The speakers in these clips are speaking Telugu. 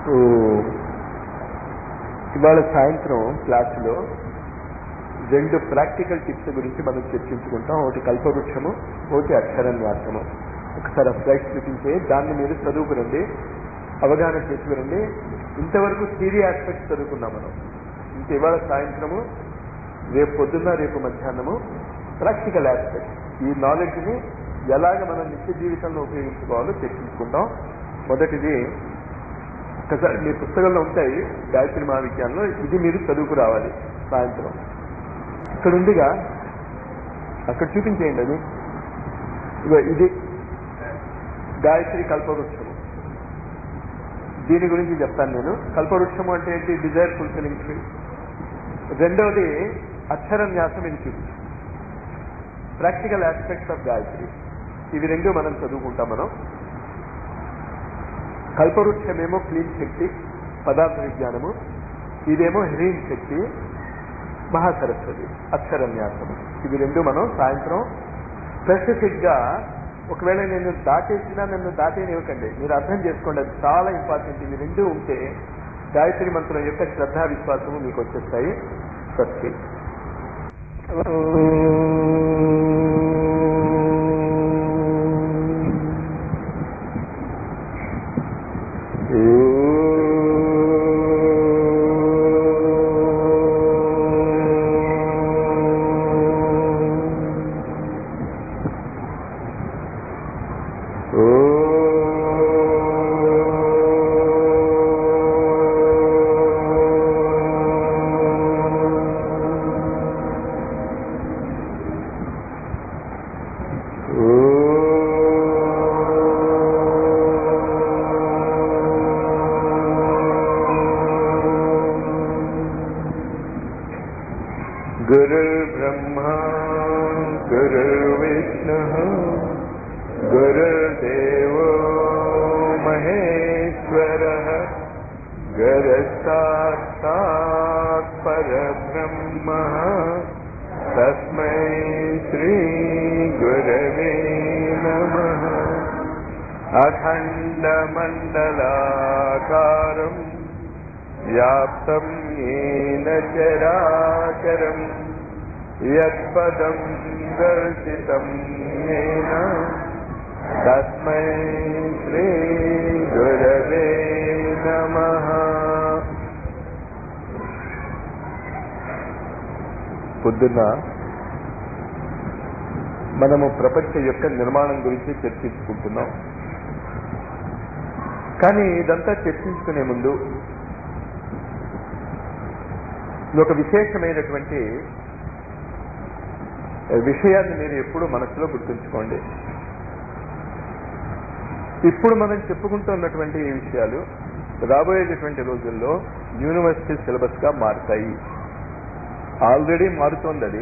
ఓ, ఇవాళ సాయంత్రం క్లాసులో రెండు ప్రాక్టికల్ టిప్స్ గురించి మనం చర్చించుకుంటాం ఒకటి కల్పవృక్షము ఒకటి అక్షరన్యాసము ఒకసారి ఆ స్లైడ్స్ చూపించే దాన్ని మీరు చదువుకురండి అవగాహన చేసుకురండి ఇంతవరకు థియరీ ఆస్పెక్ట్స్ చదువుకున్నాం మనం ఇంక ఇవాళ సాయంత్రము రేపు పొద్దున్న రేపు మధ్యాహ్నము ప్రాక్టికల్ ఆస్పెక్ట్ ఈ నాలెడ్జ్ని ఎలాగ మనం నిత్య జీవితంలో ఉపయోగించుకోవాలో చర్చించుకుంటాం మొదటిది ఒకసారి మీ పుస్తకంలో ఉంటాయి గాయత్రి మహావిజ్ఞానంలో ఇది మీరు చదువుకు రావాలి సాయంత్రం ఇక్కడ ఉందిగా అక్కడ చూపించేయండి అది ఇగో ఇది గాయత్రి కల్పవృక్షము దీని గురించి చెప్తాను నేను కల్పవృక్షము అంటే ఏంటి డిజైర్ ఫుల్ఫిలింగ్ ట్రీ రెండవది అక్షరన్యాసం ఇది చూపించు ప్రాక్టికల్ ఆస్పెక్ట్స్ ఆఫ్ గాయత్రి ఇవి రెండు మనం చదువుకుంటాం మనం కల్పవృక్షమేమో క్లీన్ శక్తి పదార్థ విజ్ఞానము ఇదేమో హ్రీం శక్తి మహాసరస్వతి అక్షరన్యాసము ఇవి రెండు మనం సాయంత్రం స్పెసిఫిక్ గా ఒకవేళ నేను దాటేసినా నన్ను దాటేనివ్వకండి మీరు అర్థం చేసుకోండి అది చాలా ఇంపార్టెంట్ ఇవి రెండు ఉంటే గాయత్రి మంత్రం యొక్క శ్రద్ధా విశ్వాసము మీకు వచ్చేస్తాయి స్వస్తి गुरुर्ब्रह्मा गुरुर्विष्णुः गुरुर्देवो महेश्वरः गुरुसाक्षात् परब्रह्मः तस्मै श्रीगुरवे नमः अखण्डमण्डलाकारम् व्याप्तं येन चराचरम् यत्पदं दर्शितं येन तस्मै श्रीगुरवे नमः పొద్దున్న మనము ప్రపంచ యొక్క నిర్మాణం గురించి చర్చించుకుంటున్నాం కానీ ఇదంతా చర్చించుకునే ముందు ఒక విశేషమైనటువంటి విషయాన్ని మీరు ఎప్పుడు మనసులో గుర్తుంచుకోండి ఇప్పుడు మనం చెప్పుకుంటున్నటువంటి ఈ విషయాలు రాబోయేటటువంటి రోజుల్లో యూనివర్సిటీ సిలబస్ గా మారుతాయి ఆల్రెడీ మారుతోంది అది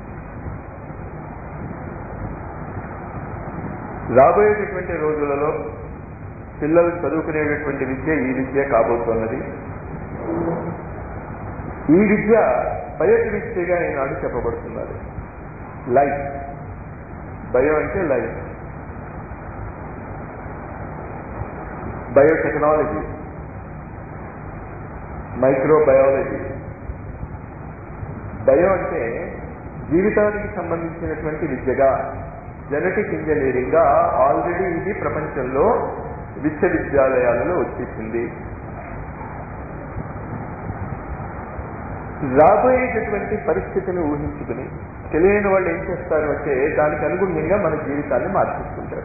రాబోయేటటువంటి రోజులలో పిల్లలు చదువుకునేటటువంటి విద్య ఈ విద్య కాబోతున్నది ఈ విద్య బయటి విద్యగా ఈనాడు చెప్పబడుతున్నది లైఫ్ బయో అంటే లైఫ్ బయోటెక్నాలజీ మైక్రోబయాలజీ బయో అంటే జీవితానికి సంబంధించినటువంటి విద్యగా జెనెటిక్ ఇంజనీరింగ్ గా ఆల్రెడీ ఇది ప్రపంచంలో విశ్వవిద్యాలయాలలో వచ్చేసింది రాబోయేటటువంటి పరిస్థితిని ఊహించుకుని తెలియని వాళ్ళు ఏం చేస్తారు అంటే దానికి అనుగుణ్యంగా మన జీవితాన్ని మార్చేసుకుంటారు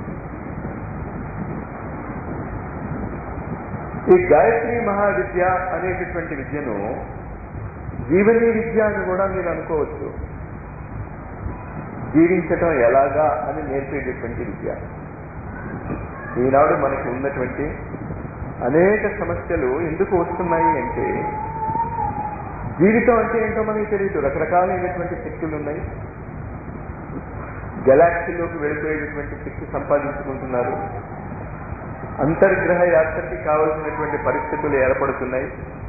ఈ గాయత్రి మహావిద్య అనేటటువంటి విద్యను జీవనీ విద్య అని కూడా మీరు అనుకోవచ్చు జీవించటం ఎలాగా అని నేర్పేటటువంటి విద్య ఈనాడు మనకి ఉన్నటువంటి అనేక సమస్యలు ఎందుకు వస్తున్నాయి అంటే జీవితం అంటే ఏంటో మనకి తెలియదు రకరకాలైనటువంటి శక్తులు ఉన్నాయి గెలాక్సీలోకి వెళ్ళిపోయేటటువంటి శక్తి సంపాదించుకుంటున్నారు అంతర్గ్రహ యాత్రకి కావలసినటువంటి పరిస్థితులు ఏర్పడుతున్నాయి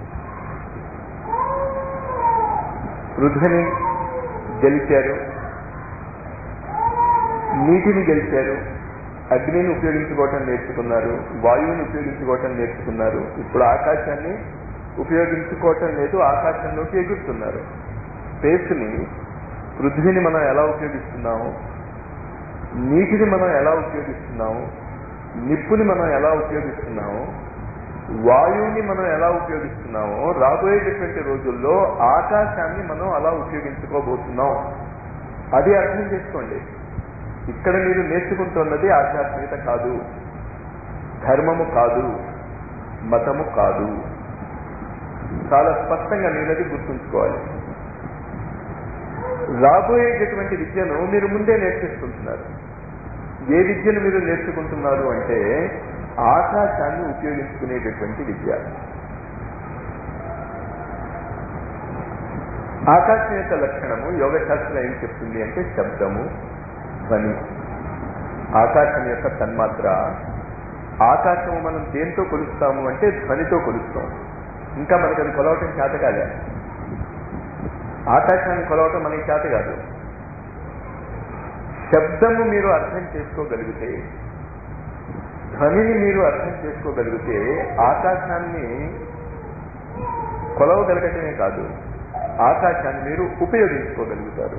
పృథ్వని గెలిచారు నీటిని గెలిచారు అగ్నిని ఉపయోగించుకోవటం నేర్చుకున్నారు వాయువుని ఉపయోగించుకోవటం నేర్చుకున్నారు ఇప్పుడు ఆకాశాన్ని ఉపయోగించుకోవటం లేదు ఆకాశంలోకి ఎగురుతున్నారు స్పేస్ని పృథ్వీని మనం ఎలా ఉపయోగిస్తున్నాము నీటిని మనం ఎలా ఉపయోగిస్తున్నాము నిప్పుని మనం ఎలా ఉపయోగిస్తున్నాము వాయువుని మనం ఎలా ఉపయోగిస్తున్నామో రాబోయేటటువంటి రోజుల్లో ఆకాశాన్ని మనం అలా ఉపయోగించుకోబోతున్నాం అది అర్థం చేసుకోండి ఇక్కడ మీరు నేర్చుకుంటున్నది ఆధ్యాత్మికత కాదు ధర్మము కాదు మతము కాదు చాలా స్పష్టంగా మీరు అది గుర్తుంచుకోవాలి రాబోయేటటువంటి విద్యను మీరు ముందే నేర్చేసుకుంటున్నారు ఏ విద్యను మీరు నేర్చుకుంటున్నారు అంటే ఆకాశాన్ని ఉపయోగించుకునేటటువంటి విద్య ఆకాశం యొక్క లక్షణము యోగశాస్త్రం ఏం చెప్తుంది అంటే శబ్దము ధ్వని ఆకాశం యొక్క తన్మాత్ర ఆకాశము మనం దేంతో కొలుస్తాము అంటే ధ్వనితో కొలుస్తాం ఇంకా మనకు అది కొలవటం చేత కాలే ఆకాశాన్ని కొలవటం మనకి చేత కాదు శబ్దము మీరు అర్థం చేసుకోగలిగితే ధ్వనిని మీరు అర్థం చేసుకోగలిగితే ఆకాశాన్ని కొలవగలగటమే కాదు ఆకాశాన్ని మీరు ఉపయోగించుకోగలుగుతారు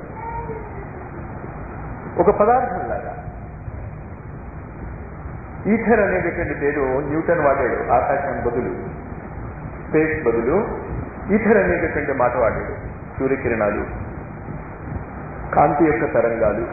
ఒక పదార్థంలాగా ఈథర్ అనేటటువంటి పేరు న్యూటన్ వాడాడు ఆకాశం బదులు స్పేస్ బదులు ఈథర్ అనేటటువంటి మాట వాడాడు సూర్యకిరణాలు కాంతి యొక్క తరంగాలు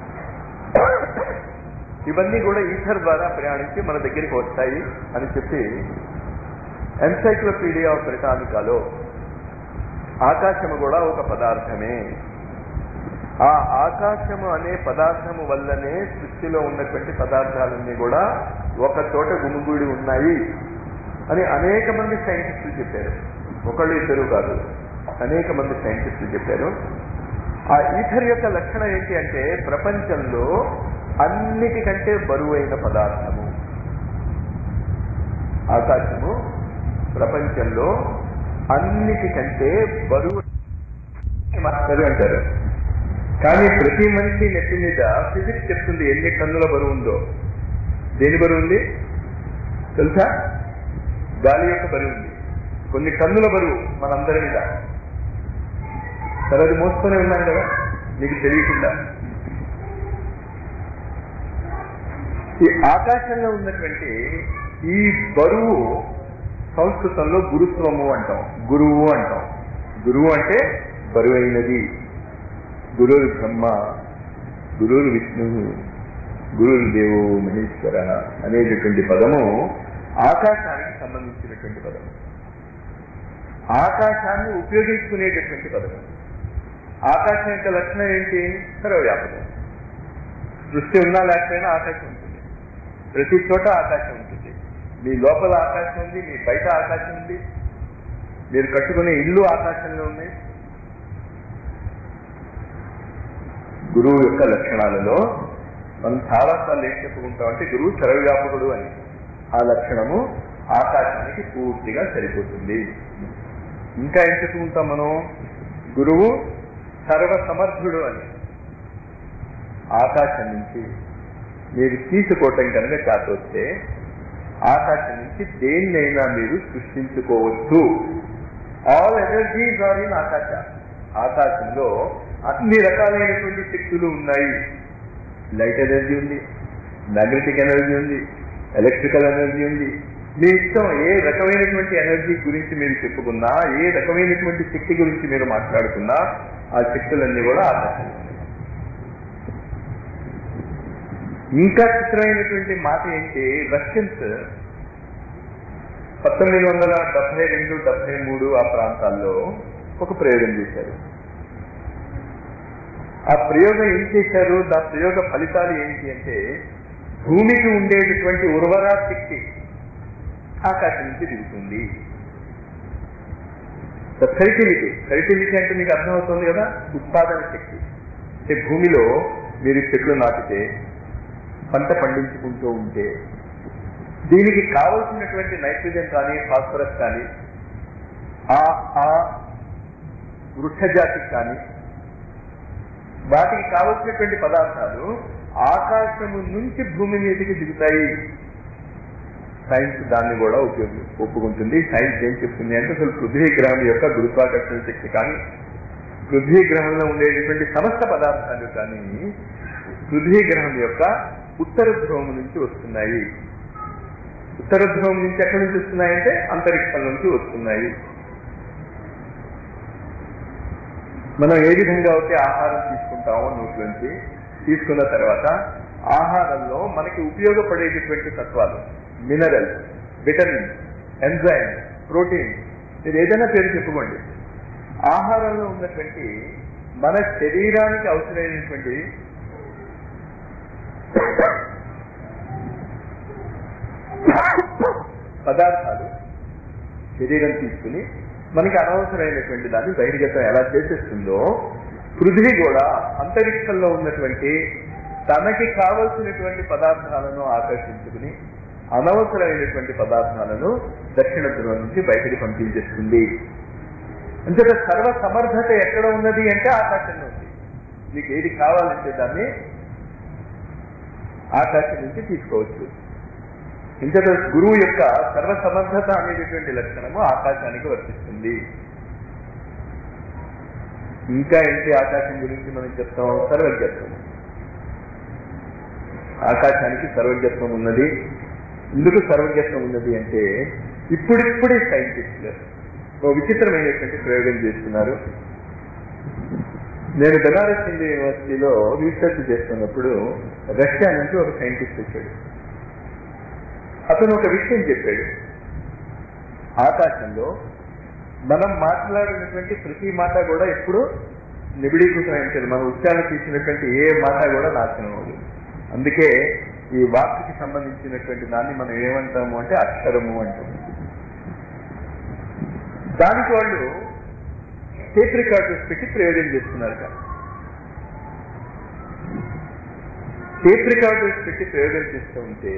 ఇవన్నీ కూడా ఈథర్ ద్వారా ప్రయాణించి మన దగ్గరికి వస్తాయి అని చెప్పి ఎన్సైక్లోపీడియా ఆఫ్ బ్రిటానికాలో ఆకాశము కూడా ఒక పదార్థమే ఆ ఆకాశము అనే పదార్థము వల్లనే సృష్టిలో ఉన్నటువంటి పదార్థాలన్నీ కూడా ఒక చోట గుమిగూడి ఉన్నాయి అని అనేక మంది సైంటిస్టులు చెప్పారు ఒకళ్ళు ఇద్దరు కాదు అనేక మంది సైంటిస్టులు చెప్పారు ఆ ఈథర్ యొక్క లక్షణం ఏంటి అంటే ప్రపంచంలో అన్నిటికంటే బరువైన పదార్థము ఆకాశము ప్రపంచంలో అన్నిటికంటే బరువు మాస్టర్ అంటారు కానీ ప్రతి మనిషి నెత్తి మీద ఫిజిక్స్ చెప్తుంది ఎన్ని టన్నుల బరువు ఉందో దేని బరువు ఉంది తెలుసా గాలి యొక్క బరువు ఉంది కొన్ని టన్నుల బరువు మనందరి మీద సరే అది మోసుకొని ఉన్నాం కదా నీకు తెలియకుండా ఈ ఆకాశంలో ఉన్నటువంటి ఈ బరువు సంస్కృతంలో గురుత్వము అంటాం గురువు అంటాం గురువు అంటే బరువైనది గురువు బ్రహ్మ గురువు విష్ణు గురువు దేవో మహేశ్వర అనేటటువంటి పదము ఆకాశానికి సంబంధించినటువంటి పదము ఆకాశాన్ని ఉపయోగించుకునేటటువంటి పదము ఆకాశం యొక్క లక్షణం ఏంటి సర్వవ్యాపకం సృష్టి ఉన్నా లేకపోయినా ఆకాశం ఉంటుంది ప్రతి చోట ఆకాశం ఉంటుంది మీ లోపల ఆకాశం ఉంది మీ బయట ఆకాశం ఉంది మీరు కట్టుకునే ఇల్లు ఆకాశంలో ఉన్నాయి గురువు యొక్క లక్షణాలలో మనం చాలాసార్లు ఏం చెప్పుకుంటాం అంటే గురువు సర్వవ్యాపకుడు అని ఆ లక్షణము ఆకాశానికి పూర్తిగా సరిపోతుంది ఇంకా ఏం చెప్పుకుంటాం మనం గురువు సర్వసమర్థుడు అని ఆకాశం నుంచి మీరు తీసుకోవటం కనుక చేత వస్తే ఆకాశం నుంచి దేన్నైనా మీరు సృష్టించుకోవచ్చు ఆల్ ఎనర్జీస్ ఆర్ ఇన్ ఆకాశ ఆకాశంలో అన్ని రకాలైనటువంటి శక్తులు ఉన్నాయి లైట్ ఎనర్జీ ఉంది మ్యాగ్నెటిక్ ఎనర్జీ ఉంది ఎలక్ట్రికల్ ఎనర్జీ ఉంది మీ ఇష్టం ఏ రకమైనటువంటి ఎనర్జీ గురించి మీరు చెప్పుకున్నా ఏ రకమైనటువంటి శక్తి గురించి మీరు మాట్లాడుకున్నా ఆ శక్తులన్నీ కూడా ఆకాశంలో ఉన్నాయి ఇంకా చిత్రమైనటువంటి మాట ఏంటి రష్యన్స్ పంతొమ్మిది వందల డెబ్బై రెండు డెబ్బై మూడు ఆ ప్రాంతాల్లో ఒక ప్రయోగం చేశారు ఆ ప్రయోగం ఏం చేశారు ఆ ప్రయోగ ఫలితాలు ఏంటి అంటే భూమికి ఉండేటటువంటి ఉర్వరా శక్తి ఆకాశం నుంచి దిగుతుంది ఫెర్టిలిటీ ఫెర్టిలిటీ అంటే మీకు అర్థమవుతుంది కదా ఉత్పాదన శక్తి అంటే భూమిలో మీరు చెట్లు నాటితే పంట పండించుకుంటూ ఉంటే దీనికి కావలసినటువంటి నైట్రోజన్ కానీ ఫాస్ఫరస్ కానీ ఆ ఆ వృక్ష జాతికి కానీ వాటికి కావలసినటువంటి పదార్థాలు ఆకాశము నుంచి భూమి మీదకి దిగుతాయి సైన్స్ దాన్ని కూడా ఉపయోగి ఒప్పుకుంటుంది సైన్స్ ఏం చెప్తుంది అంటే అసలు పృథ్వీ గ్రహం యొక్క గురుత్వాకర్షణ శక్తి కానీ పృథ్వీ గ్రహంలో ఉండేటటువంటి సమస్త పదార్థాలు కానీ పృథ్వీ గ్రహం యొక్క ఉత్తర ధ్రువం నుంచి వస్తున్నాయి ఉత్తర ధ్రువం నుంచి ఎక్కడి నుంచి వస్తున్నాయంటే అంతరిక్షం నుంచి వస్తున్నాయి మనం ఏ విధంగా అయితే ఆహారం తీసుకుంటామో నోట్లోంచి తీసుకున్న తర్వాత ఆహారంలో మనకి ఉపయోగపడేటటువంటి తత్వాలు మినరల్స్ విటమిన్ ఎంజైమ్ ప్రోటీన్ మీరు ఏదైనా పేరు చెప్పుకోండి ఆహారంలో ఉన్నటువంటి మన శరీరానికి అవసరమైనటువంటి పదార్థాలు శరీరం తీసుకుని మనకి అనవసరమైనటువంటి దాన్ని బహిర్గతం ఎలా చేసేస్తుందో పృథ్వీ కూడా అంతరిక్షంలో ఉన్నటువంటి తనకి కావలసినటువంటి పదార్థాలను ఆకర్షించుకుని అనవసరమైనటువంటి పదార్థాలను దక్షిణ ధ్రువం నుంచి బయటికి పంపించేస్తుంది అంతేత సర్వ సమర్థత ఎక్కడ ఉన్నది అంటే ఆకాశంలో ఉంది మీకు ఏది కావాలంటే దాన్ని ఆకాశం నుంచి తీసుకోవచ్చు ఇంతట గురువు యొక్క సర్వసమర్థత అనేటటువంటి లక్షణము ఆకాశానికి వర్తిస్తుంది ఇంకా ఏంటి ఆకాశం గురించి మనం చెప్తాం సర్వజ్ఞత్వం ఆకాశానికి సర్వజ్ఞత్వం ఉన్నది ఎందుకు సర్వజ్ఞత్వం ఉన్నది అంటే ఇప్పుడిప్పుడే సైంటిస్టులు ఓ విచిత్రమైనటువంటి ప్రయోగం చేస్తున్నారు నేను బెనారస్ హిందూ యూనివర్సిటీలో రీసెర్చ్ చేస్తున్నప్పుడు రష్యా నుంచి ఒక సైంటిస్ట్ వచ్చాడు అతను ఒక విషయం చెప్పాడు ఆకాశంలో మనం మాట్లాడినటువంటి ప్రతి మాట కూడా ఎప్పుడు నిబిడీకృతమైంది మనం ఉచ్చారణ తీసినటువంటి ఏ మాట కూడా నాశనం అవ్వదు అందుకే ఈ వాక్కి సంబంధించినటువంటి దాన్ని మనం ఏమంటాము అంటే అక్షరము అంటాము దానికి వాళ్ళు టేప్ రికార్డర్స్ పెట్టి ప్రయోగం చేస్తున్నారు కదా టేప్ రికార్డర్స్ పెట్టి ప్రయోగం చేస్తూ ఉంటే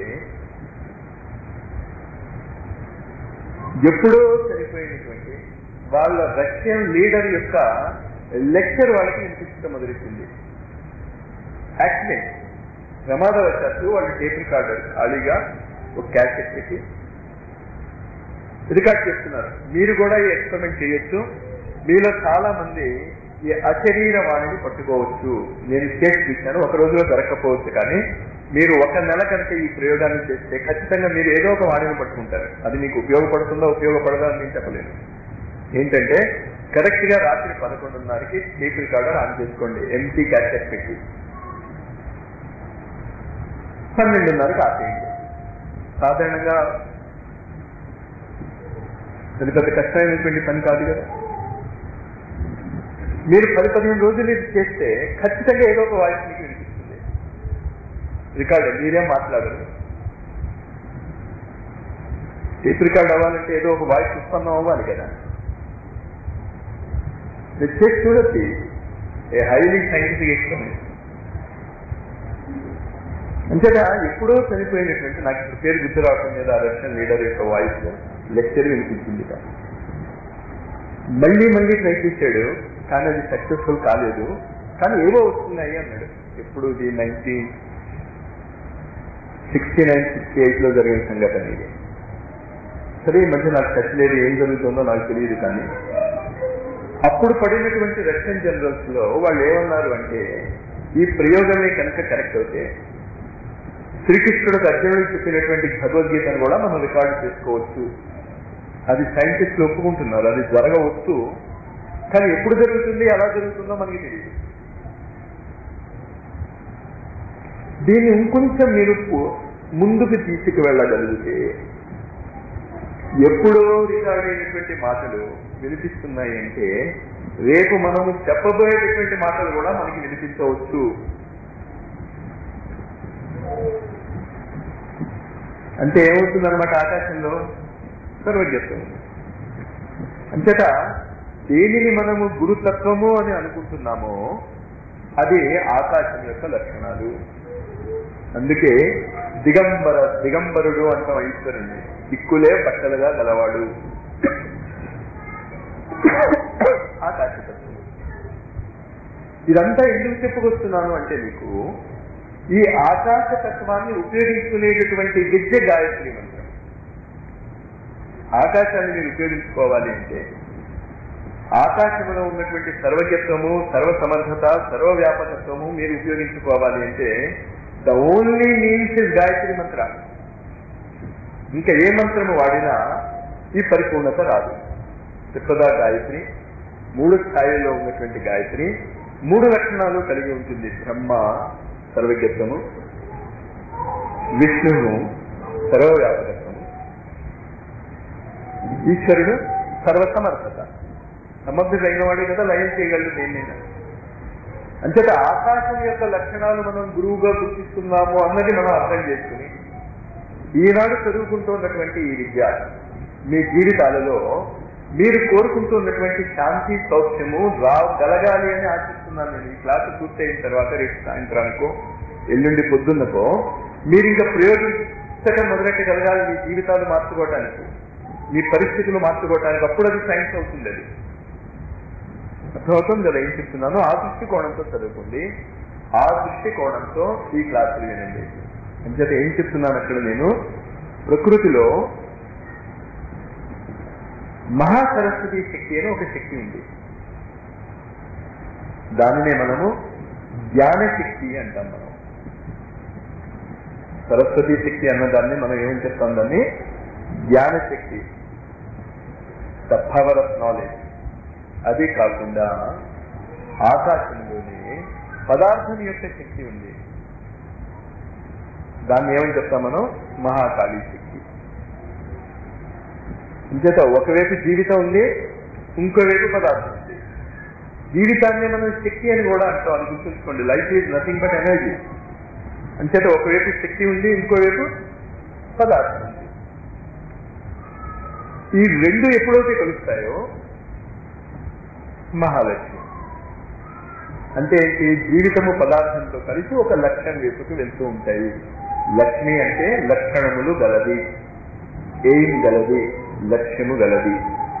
ఎప్పుడో చనిపోయినటువంటి వాళ్ళ రష్యన్ లీడర్ యొక్క లెక్చర్ వాళ్ళకి వినిపించడం మొదలెట్టింది యాక్సిడెంట్ ప్రమాదవశాత్తు వాళ్ళు టేప్ రికార్డర్ ఖాళీగా ఒక క్యాసెట్ పెట్టి రికార్డ్ చేస్తున్నారు మీరు కూడా ఈ ఎక్స్పెరిమెంట్ చేయొచ్చు మీలో చాలా మంది ఈ అశరీర వాణిని పట్టుకోవచ్చు నేను చేసి చూశాను ఒక రోజులో దొరకపోవచ్చు కానీ మీరు ఒక నెల కనుక ఈ ప్రయోగాన్ని చేస్తే ఖచ్చితంగా మీరు ఏదో ఒక వాణిని పట్టుకుంటారు అది మీకు ఉపయోగపడుతుందో ఉపయోగపడదో అని నేను చెప్పలేను ఏంటంటే కరెక్ట్ గా రాత్రి పదకొండున్నరకి టేప్ రికార్డర్ ఆన్ చేసుకోండి ఎంటీ క్యాసెట్ పెట్టి పన్నెండున్నరకు ఆపేయండి సాధారణంగా అది పెద్ద కష్టమైనటువంటి పని కాదు కదా మీరు పది పదిహేను రోజులు ఇది చేస్తే ఖచ్చితంగా ఏదో ఒక వాయిస్ మీకు వినిపిస్తుంది రికార్డ్ మీరేం మాట్లాడరు టేప్ రికార్డ్ అవ్వాలంటే ఏదో ఒక వాయిస్ ఉత్పన్నం అవ్వాలి కదా మీరు చేసి చూడొచ్చు ఏ హైలీ సైంటిఫిక్ ఎక్స్పెరిమెంట్ అంతేగా ఎప్పుడో చనిపోయినటువంటి నాకు ఇప్పుడు పేరు గుర్తు రావటం మీద ఆ రష్యన్ లీడర్ యొక్క వాయిస్ లెక్చర్ వినిపించింది మళ్ళీ మళ్ళీ ట్రై చేశాడు కానీ అది సక్సెస్ఫుల్ కాలేదు కానీ ఏవో వస్తున్నాయి అన్నాడు ఎప్పుడు ఇది nineteen sixty nine sixty eight లో జరిగిన సంఘటన ఇది సరే ఈ మధ్య నాకు టచ్ లేదు ఏం జరుగుతుందో నాకు తెలియదు కానీ అప్పుడు పడినటువంటి రష్యన్ జనరల్స్ లో వాళ్ళు ఏమన్నారు అంటే ఈ ప్రయోగమే కనుక కరెక్ట్ అవుతే శ్రీకృష్ణుడికి అర్జునుడికి చెప్పినటువంటి భగవద్గీతను కూడా మనం రికార్డు చేసుకోవచ్చు అది సైంటిస్టులు ఒప్పుకుంటున్నారు అది జరగవచ్చు కానీ ఎప్పుడు జరుగుతుంది ఎలా జరుగుతుందో మనకి తెలియదు దీన్ని ఇంకొంచెం మీరు ముందుకు తీసుకు వెళ్ళగలిగితే ఎప్పుడో రికార్డ్ అయినటువంటి మాటలు వినిపిస్తున్నాయి అంటే రేపు మనము చెప్పబోయేటటువంటి మాటలు కూడా మనకి వినిపించవచ్చు అంటే ఏమవుతుందన్నమాట ఆకాశంలో సర్వజ్ఞత్వం అంతట దేనిని మనము గురుతత్వము అని అనుకుంటున్నామో అది ఆకాశం యొక్క లక్షణాలు అందుకే దిగంబర దిగంబరుడు అంటాం ఈశ్వరుణ్ణి దిక్కులే బట్టలుగా గలవాడు ఆకాశతత్వం ఇదంతా ఎందుకు చెప్పుకొస్తున్నాను అంటే మీకు ఈ ఆకాశ తత్వాన్ని ఉపయోగించుకునేటటువంటి విద్య గాయత్రి మంత్రం ఆకాశాన్ని మీరు ఉపయోగించుకోవాలి అంటే ఆకాశంలో ఉన్నటువంటి సర్వజ్ఞత్వము సర్వసమర్థత సర్వవ్యాపకత్వము మీరు ఉపయోగించుకోవాలి అంటే the only means is Gayatri mantra ఇంకా ఏ మంత్రము వాడినా ఈ పరిపూర్ణత రాదు త్రిపదా గాయత్రి మూడు స్థాయిలో ఉన్నటువంటి గాయత్రి మూడు లక్షణాలు కలిగి ఉంటుంది బ్రహ్మ సర్వజ్ఞత్వము విష్ణువు సర్వవ్యాపకత్వము ఈశ్వరుడు సర్వసమర్థత సమర్థుడైన వాడే కదా లయం చేయగలడు దేన్నైనా అంచేత ఆకాశం యొక్క లక్షణాలు మనం గురువుగా గుర్తిస్తున్నాము అన్నది మనం అర్థం చేసుకుని ఈనాడు చదువుకుంటున్నటువంటి ఈ విద్య మీ జీవితాలలో మీరు కోరుకుంటున్నటువంటి శాంతి సౌఖ్యము రాగలగాలి అని ఆశిస్తున్నాను నేను ఈ క్లాసు పూర్తయిన తర్వాత రేపు సాయంత్రానికో ఎల్లుండి పొద్దున్నకో మీరు ఇంకా ప్రయోగించడం మొదలెట్టగలగాలి మీ జీవితాలు మార్చుకోవటానికి మీ పరిస్థితులు మార్చుకోవటానికి అప్పుడు అది సైన్స్ అవుతుంది అది అర్థమవుతుంది కదా ఏం చెప్తున్నాను ఆ దృష్టి కోణంతో చదువుకోండి ఆ దృష్టి కోణంతో ఈ క్లాసులు వినండి అంచేత ఏం చెప్తున్నాను అక్కడ నేను ప్రకృతిలో మహాసరస్వతి శక్తి అని ఒక శక్తి ఉంది దానినే మనము జ్ఞాన శక్తి అంటాం మనం సరస్వతి శక్తి అన్న దాన్ని మనం ఏమని చెప్తాం దాన్ని జ్ఞాన శక్తి ద పవర్ ఆఫ్ నాలెడ్జ్ అది కాకుండా ఆకాశంలోనే పదార్థం యొక్క శక్తి ఉంది దాన్ని ఏమని చెప్తాం మనం మహాకాళీ శక్తి ఇంచేత ఒకవైపు జీవితం ఉంది ఇంకోవైపు పదార్థం ఉంది జీవితాన్ని మనం శక్తి అని కూడా అంటాం అది గుర్తుంచుకోండి life is nothing but energy అంచేత ఒకవైపు శక్తి ఉంది ఇంకోవైపు పదార్థం ఉంది ఈ రెండు ఎప్పుడైతే కలుస్తాయో మహాలక్ష్మి అంటే ఈ జీవితము పదార్థంతో కలిసి ఒక లక్ష్యం వైపుకు వెళ్తూ ఉంటాయి లక్ష్మి అంటే లక్షణములు గలది ఎయిమ్ గలది లక్ష్యము గలది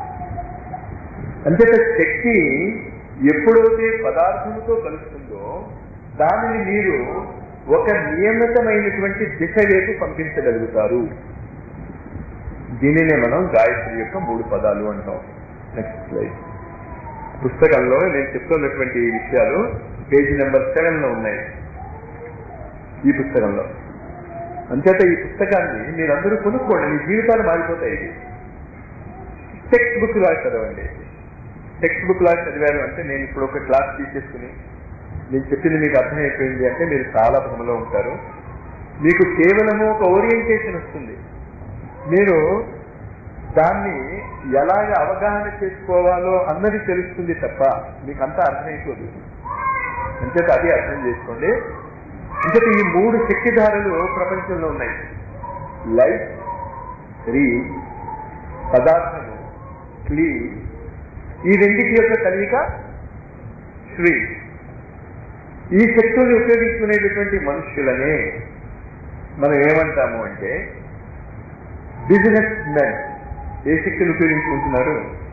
అంచేత శక్తి ఎప్పుడైతే పదార్థముతో కలుస్తుందో దానిని మీరు ఒక నియమితమైనటువంటి దిశ వైపు పంపించగలుగుతారు దీనినే మనం గాయత్రి యొక్క మూడు పదాలు అంటాం నెక్స్ట్ స్లైడ్ పుస్తకంలో నేను చెప్తున్నటువంటి ఈ విషయాలు పేజీ నెంబర్ సెవెన్ లో ఉన్నాయి ఈ పుస్తకంలో అంచేత ఈ పుస్తకాన్ని మీరందరూ కొనుక్కోండి మీ జీవితాలు మారిపోతాయి ఇది టెక్స్ట్ బుక్ లాగా చదవండి టెక్స్ట్ బుక్ లాగా చదివారు అంటే నేను ఇప్పుడు ఒక క్లాస్ తీసేసుకుని నేను చెప్పింది మీకు అర్థమైపోయింది అంటే మీరు చాలా భ్రమలో ఉంటారు మీకు కేవలము ఒక ఓరియంటేషన్ వస్తుంది మీరు దాన్ని ఎలాగ అవగాహన చేసుకోవాలో అన్నది తెలుస్తుంది తప్ప మీకు అంతా అర్థమైపోదు అంచేత అది అర్థం చేసుకోండి అంచేత ఈ మూడు శక్తిధారలు ప్రపంచంలో ఉన్నాయి లైఫ్ రీ పదార్థము క్లీ ఈ రెండింటి యొక్క కలియిక శ్రీ ఈ శక్తుల్ని ఉపయోగించుకునేటటువంటి మనుష్యులనే మనం ఏమంటాము అంటే బిజినెస్ మెన్ ఏ శక్తిని ఉపయోగించుకుంటున్నారు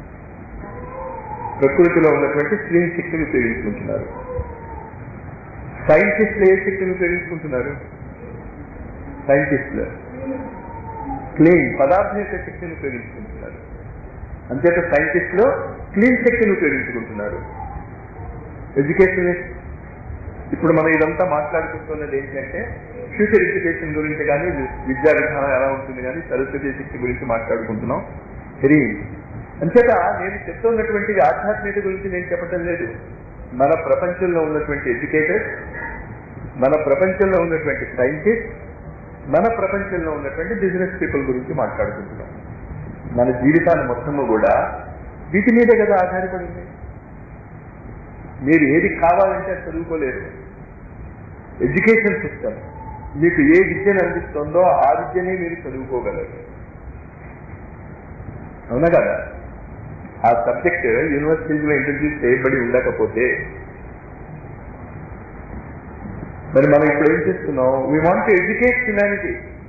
ప్రకృతిలో ఉన్నటువంటి స్త్రీ శక్తిని ఉపయోగించుకుంటున్నారు సైంటిస్టులు ఏ శక్తిని ఉపయోగించుకుంటున్నారు సైంటిస్టులు క్లీన్ పదార్థం యొక్క శక్తిని ఉపయోగించుకుంటున్నారు అంచేత సైంటిస్టులు క్లీన్ శక్తిని ఉపయోగించుకుంటున్నారు ఎడ్యుకేషనిస్ట్ ఇప్పుడు మనం ఇదంతా మాట్లాడుకుంటున్నది ఏంటంటే ఫ్యూచర్ ఎడ్యుకేషన్ గురించి కానీ విద్యా విధానం ఎలా ఉంటుంది కానీ సరస్వతి శక్తి గురించి మాట్లాడుకుంటున్నాం హెరీ అంచేత నేను చెప్తున్నటువంటి ఆధ్యాత్మికత గురించి నేను చెప్పటం లేదు మన ప్రపంచంలో ఉన్నటువంటి ఎడ్యుకేటర్స్ మన ప్రపంచంలో ఉన్నటువంటి సైంటిస్ట్ మన ప్రపంచంలో ఉన్నటువంటి బిజినెస్ పీపుల్ గురించి మాట్లాడుకుంటున్నాం మన జీవితాన్ని మొత్తము కూడా వీటి మీదే కదా ఆధారపడింది మీరు ఏది కావాలంటే అది చదువుకోలేరు ఎడ్యుకేషన్ సిస్టమ్ మీకు ఏ విద్యను అందిస్తుందో ఆ విద్యనే మీరు చదువుకోగలరు అవునా కదా ఆ సబ్జెక్ట్ యూనివర్సిటీలో ఇంట్రడ్యూస్ చేయబడి ఉండకపోతే మరి మనం ఇప్పుడు ఏం చేస్తున్నాం we want to educate humanity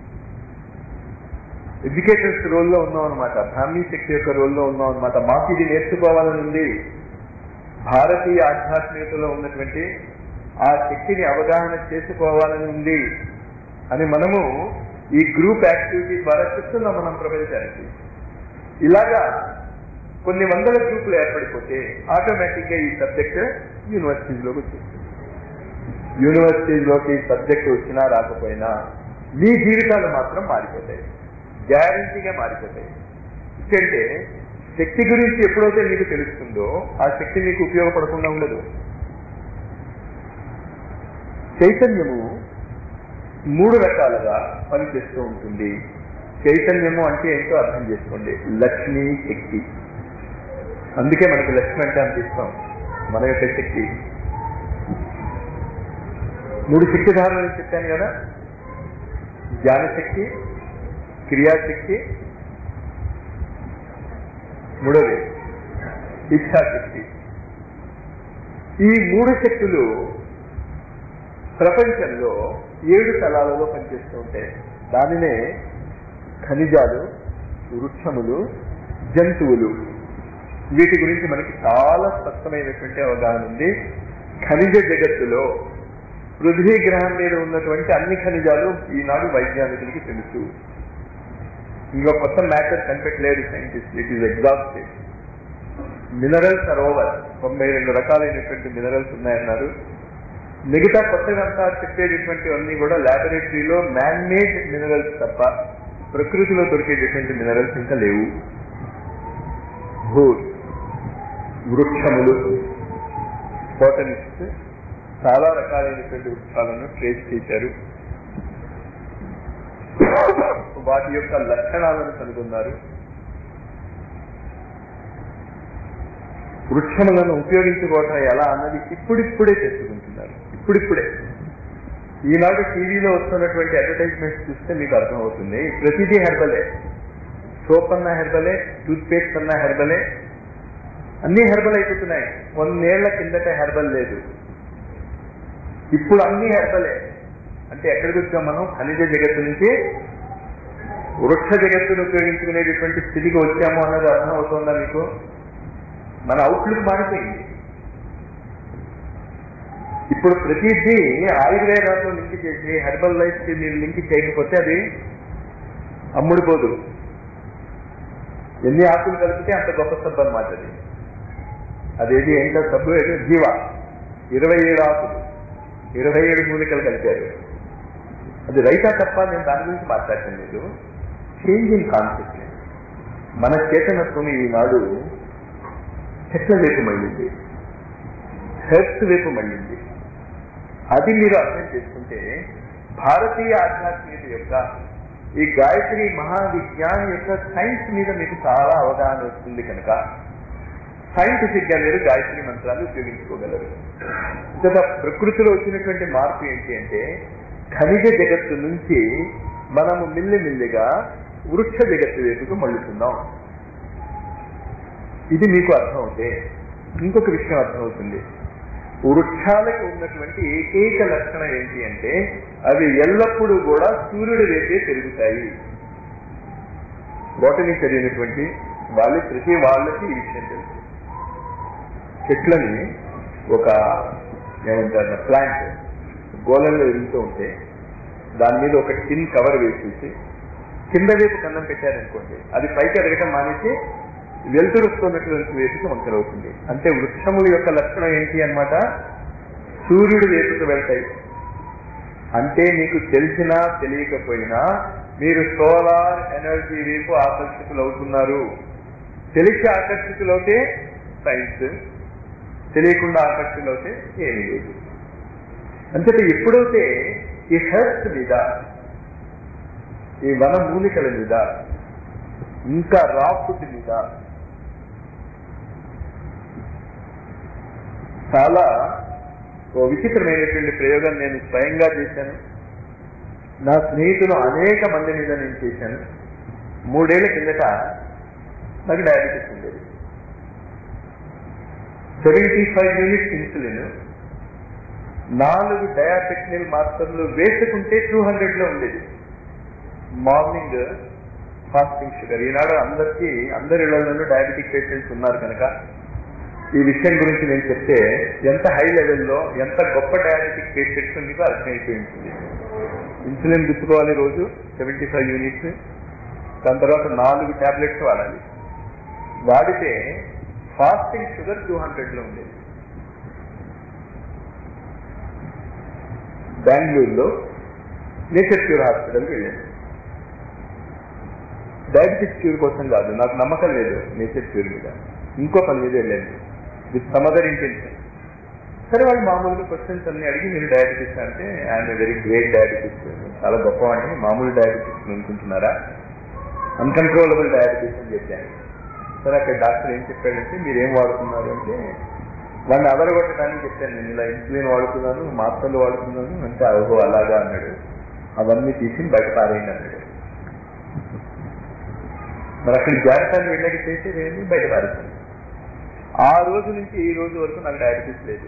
educators రోల్లో ఉన్నాం అనమాట బ్రాహ్మీ శక్తి యొక్క రోల్లో ఉన్నాం అనమాట మాకు ఇది నేర్చుకోవాలని ఉంది భారతీయ ఆధ్యాత్మికతలో ఉన్నటువంటి ఆ శక్తిని అవగాహన చేసుకోవాలని ఉంది అని మనము ఈ గ్రూప్ యాక్టివిటీ ద్వారా చెప్తున్నాం మనం ప్రపంచానికి ఇలాగా కొన్ని వందల గ్రూపులు ఏర్పడిపోతే ఆటోమేటిక్ గా ఈ సబ్జెక్ట్ యూనివర్సిటీలోకి వచ్చేస్తుంది యూనివర్సిటీలోకి సబ్జెక్ట్ వచ్చినా రాకపోయినా మీ జీవితాలు మాత్రం మారిపోతాయి గ్యారంటీగా మారిపోతాయి ఎందుకంటే శక్తి గురించి ఎప్పుడైతే మీకు తెలుస్తుందో ఆ శక్తి మీకు ఉపయోగపడకుండా ఉండదు చైతన్యము మూడు రకాలుగా పనిచేస్తూ ఉంటుంది చైతన్యము అంటే ఏంటో అర్థం చేసుకోండి లక్ష్మి శక్తి అందుకే మనకి లక్ష్మి అంటే అంత ఇస్తాం మన యొక్క శక్తి మూడు శక్తి ధారణలు చెప్పాను కదా జ్ఞానశక్తి క్రియాశక్తి మూడోది ఇచ్ఛాశక్తి ఈ మూడు శక్తులు ప్రపంచంలో ఏడు తలాలలో పనిచేస్తూ ఉంటాయి దానినే ఖనిజాలు వృక్షములు జంతువులు వీటి గురించి మనకి చాలా స్పష్టమైనటువంటి అవగాహన ఉంది ఖనిజ జగత్తులో పృథ్వీ గ్రహం మీద ఉన్నటువంటి అన్ని ఖనిజాలు ఈనాడు వైజ్ఞానికులకి తెలుసు ఇంకా కొత్త మ్యాటర్ కనిపెట్టలేదు scientist it is exhausted minerals are over తొంభై రెండు రకాలైనటువంటి మినరల్స్ ఉన్నాయన్నారు మిగతా కొత్తదంతా చెప్పేటటువంటివన్నీ కూడా ల్యాబొరేటరీలో మ్యాన్ మేడ్ మినరల్స్ తప్ప ప్రకృతిలో దొరికేటటువంటి మినరల్స్ ఇంకా లేవు భూ వృక్షములు బోటనిస్ట్ చాలా రకాలైనటువంటి వృక్షాలను ట్రేస్ చేశారు వాటి యొక్క లక్షణాలను కనుగొన్నారు వృక్షములను ఉపయోగించుకోవటం ఎలా అన్నది ఇప్పుడిప్పుడే తెలుసుకుంటున్నారు ఇప్పుడిప్పుడే ఈనాడు టీవీలో వస్తున్నటువంటి అడ్వర్టైజ్మెంట్స్ చూస్తే మీకు అర్థమవుతుంది ప్రతిదీ హెర్బలే సోప్ అన్న హెర్బలే టూత్ పేస్ట్ అన్న హెర్బలే అన్ని హెర్బల్ అయిపోతున్నాయి వందేళ్ల కిందట హెర్బల్ లేదు ఇప్పుడు అన్ని హెర్బలే అంటే ఎక్కడికి వచ్చాం మనం ఖనిజ జగత్తు నుంచి వృక్ష జగత్తును ఉపయోగించుకునేటటువంటి స్థితికి వచ్చాము అన్నది అర్థం అవుతుందా మీకు మన అవుట్లుక్ మారిపోయింది ఇప్పుడు ప్రతిదీ ఆయుర్వేదంతో లింక్ చేసి హెర్బల్ లైఫ్ కి మీరు లింక్ చేయకపోతే అది అమ్ముడుపోదు ఎన్ని ఆకులు కలిపితే అంత గొప్ప సబ్బు అనమాట అది అదేది ఏంటో సబ్బు ఏంటో జీవ ఇరవై ఏడు ఆకులు ఇరవై ఏడు మూలికలు కలిపారు అది రైతా తప్ప నేను దాని గురించి మాట్లాడటం లేదు చేంజ్ ఇన్ కాన్సెప్ట్ మన చేతనత్వం ఈనాడు చెట్ల వైపు మళ్ళింది హెల్త్ వైపు మళ్ళింది అది మీరు అర్థం చేసుకుంటే భారతీయ ఆధ్యాత్మికత యొక్క ఈ గాయత్రి మహావిజ్ఞానం యొక్క సైన్స్ మీద మీకు చాలా అవగాహన వస్తుంది కనుక సైంటిఫిక్ గా మీరు గాయత్రి మంత్రాలు ఉపయోగించుకోగలరు ఇంకా ప్రకృతిలో వచ్చినటువంటి మార్పు ఏంటి అంటే ఖనిజ జగత్తు నుంచి మనము మిల్లిమిల్లిగా వృక్ష జగత్తు వైపుకు మళ్ళుతున్నాం ఇది మీకు అర్థమవుతే ఇంకొక విషయం అర్థమవుతుంది వృక్షాలకు ఉన్నటువంటి ఏకైక లక్షణం ఏంటి అంటే అవి ఎల్లప్పుడూ కూడా సూర్యుడి వైపే పెరుగుతాయి బోటనీ చదివినటువంటి వాళ్ళు ప్రతి వాళ్ళకి ఈ విషయం తెలుసు చెట్లని ఒక ఏమంటారు ప్లాంట్ గోళంలో ఎదుగుతూ ఉంటే దాని మీద ఒక టిన్ కవర్ వేసేసి కింద వైపు కన్నం పెట్టారనుకోండి అది పైకి ఎదగటం మానేసి వెలుతురు వస్తున్నటువంటి వైపుకి వంకర అవుతుంది అంటే వృక్షముల యొక్క లక్షణం ఏంటి అన్నమాట సూర్యుడి వైపుకు వెళ్తాయి అంటే మీకు తెలిసినా తెలియకపోయినా మీరు సోలార్ ఎనర్జీ వైపు ఆకర్షితులు అవుతున్నారు తెలిసి ఆకర్షితులవుతే సైన్స్ తెలియకుండా ఆకర్షితులవుతే ఏమీ లేదు అంతేత ఎప్పుడైతే ఈ హెల్త్ మీద ఈ వన మూలికల మీద ఇంకా రా ఫుడ్ మీద చాలా ఓ విచిత్రమైనటువంటి ప్రయోగం నేను స్వయంగా చేశాను నా స్నేహితులు అనేక మంది మీద నేను చేశాను మూడేళ్ల కిందట నాకు డయాబెటీస్ ఉండేది సెవెంటీ ఫైవ్ యూనిట్స్ ఇన్సులిన్ నాలుగు డయాబెటినిల్ మాత్రలు వేసుకుంటే టూ హండ్రెడ్ లో ఉండేది మార్నింగ్ ఫాస్టింగ్ షుగర్ ఈనాడు అందరికీ అందరి ఇళ్లలోనూ డయాబెటిక్ పేషెంట్స్ ఉన్నారు కనుక ఈ విషయం గురించి నేను చెప్తే ఎంత హై లెవెల్లో ఎంత గొప్ప డయాబెటిక్ పేషెంట్స్ మీకు అర్థమైపోయి ఉంటుంది ఇన్సులిన్ గుర్తుకోవాలి రోజు సెవెంటీ ఫైవ్ యూనిట్స్ దాని తర్వాత నాలుగు టాబ్లెట్స్ వాడాలి వాడితే ఫాస్టింగ్ షుగర్ టూ హండ్రెడ్లో ఉండేది బెంగళూరులో నేచర్ క్యూర్ హాస్పిటల్కి వెళ్ళాను డయాబెటిస్ క్యూర్ కోసం కాదు నాకు నమ్మకం లేదు నేచర్ క్యూర్ మీద ఇంకో పని మీద వెళ్ళాను విత్ సమ్ అదర్ ఇంటెన్షన్ సరే వాళ్ళు మామూలుగా క్వశ్చన్స్ అన్ని అడిగి మీరు డయాబెటిస్ అంటే ఐఎమ్ వెరీ గ్రేట్ డయాబెటిస్ చాలా గొప్పవాడిని మామూలు డయాబెటిస్ అనుకుంటున్నారా అన్కంట్రోలబుల్ డయాబెటిస్ అని చెప్పాను సరే అక్కడ డాక్టర్ ఏం చెప్పాడంటే మీరు ఏం వాడుతున్నారు అంటే వాడిని అదరగొట్టడానికి చెప్పాను నేను ఇలా ఇన్సులిన్ వాడుతున్నాను మాత్రలు వాడుతున్నాను అంటే అహో అలాగా అన్నాడు అవన్నీ తీసి బయట పారేయండి అన్నాడు మరి అక్కడ జాగ్రత్తలు వెళ్ళకి చేసేది ఏంటి బయట పారేస్తాను ఆ రోజు నుంచి ఈ రోజు వరకు నాకు డయాబెటీస్ లేదు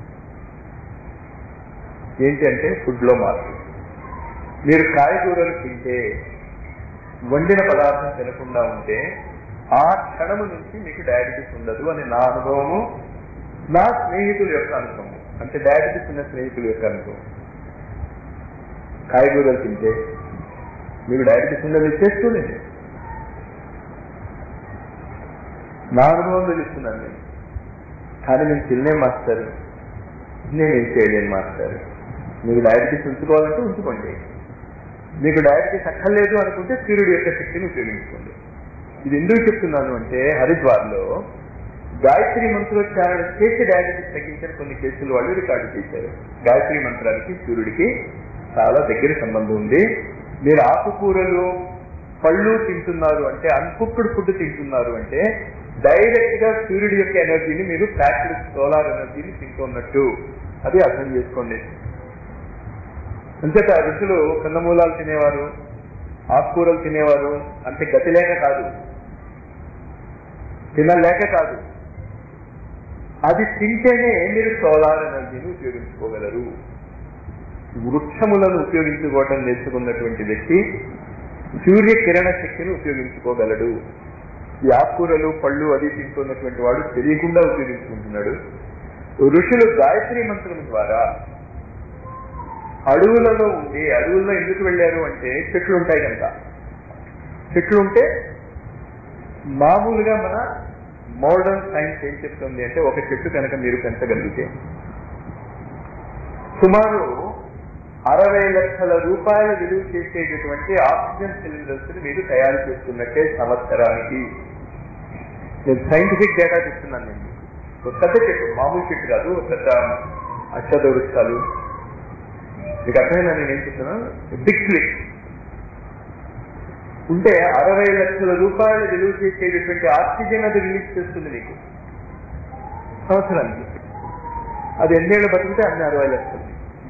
ఏంటి అంటే ఫుడ్లో మార్పు మీరు కాయగూరలు తింటే వండిన పదార్థం తినకుండా ఉంటే ఆ క్షణము నుంచి మీకు డయాబెటీస్ ఉండదు అని నా అనుభవము నా స్నేహితుల యొక్క అనుభవం అంటే డయాబెటీస్ ఉన్న స్నేహితుల యొక్క అనుభవం కాయగూరలు తింటే మీకు డయాబెటీస్ ఉండదు చేసుకోలేదు నా అనుభవం తెలుస్తున్నాను నేను కానీ నేను తిన్నే మాస్టర్ నేను ఏం చేయలేను మాస్టర్ మీకు డయాబెటీస్ ఉంచుకోవాలంటే ఉంచుకోండి మీకు డయాబెటీస్ అక్కర్లేదు అనుకుంటే సూర్యుడి యొక్క శక్తిని ఉపయోగించుకోండి ఇది ఎందుకు చెప్తున్నాను అంటే హరిద్వార్లో గాయత్రి మంత్రోచ్చారణ చేసి డయాబెటీస్ తగ్గించిన కొన్ని కేసులు వాళ్ళు రికార్డు చేశారు గాయత్రి మంత్రానికి సూర్యుడికి చాలా దగ్గర సంబంధం ఉంది మీరు ఆకుకూరలు పళ్ళు తింటున్నారు అంటే అన్కుక్డ్ ఫుడ్ తింటున్నారు అంటే డైరెక్ట్ గా సూర్యుడి యొక్క ఎనర్జీని మీరు ప్యాక్డ్ సోలార్ ఎనర్జీని తింటున్నట్టు అది అర్థం చేసుకోండి అంచేత ఋషులు కందమూలాలు తినేవారు ఆకుకూరలు తినేవారు అంటే గతి లేక కాదు తినలేక కాదు అది తింటేనే మీరు సోలార్ ఎనర్జీని ఉపయోగించుకోగలరు వృక్షములను ఉపయోగించుకోవటం నేర్చుకున్నటువంటి వ్యక్తి సూర్యకిరణ శక్తిని ఉపయోగించుకోగలడు ఈ ఆకుకూరలు పళ్ళు అది తింటున్నటువంటి వాడు తెలియకుండా ఉపయోగించుకుంటున్నాడు ఋషులు గాయత్రి మంత్రం ద్వారా అడవులలో ఉండి అడవుల్లో ఎందుకు వెళ్ళారు అంటే చెట్లు ఉంటాయి కనుక చెట్లు ఉంటే మామూలుగా మన మోడర్న్ సైన్స్ ఏం చెప్తుంది అంటే ఒక చెట్టు కనుక మీరు పెంచగలిగితే సుమారు అరవై లక్షల రూపాయల విలువ చేసేటటువంటి ఆక్సిజన్ సిలిండర్స్ ని మీరు తయారు చేస్తున్నట్టే సంవత్సరానికి నేను సైంటిఫిక్ డేటా చెప్తున్నాను నేను మీకు. ఒక పెద్ద చెట్టు మామూలు చెట్టు కాదు ఒక పెద్ద అక్షత వృక్షాలు మీకు అర్థమైందా నేను ఏం చెప్తున్నాను బిగ్ ట్రీ ఉంటే అరవై లక్షల రూపాయలు విలువ చేసేటటువంటి ఆక్సిజన్ అది రిలీజ్ చేస్తుంది మీకు సంవత్సరానికి అది ఎన్నేళ్ళు బతికితే అన్ని అరవై లక్షలు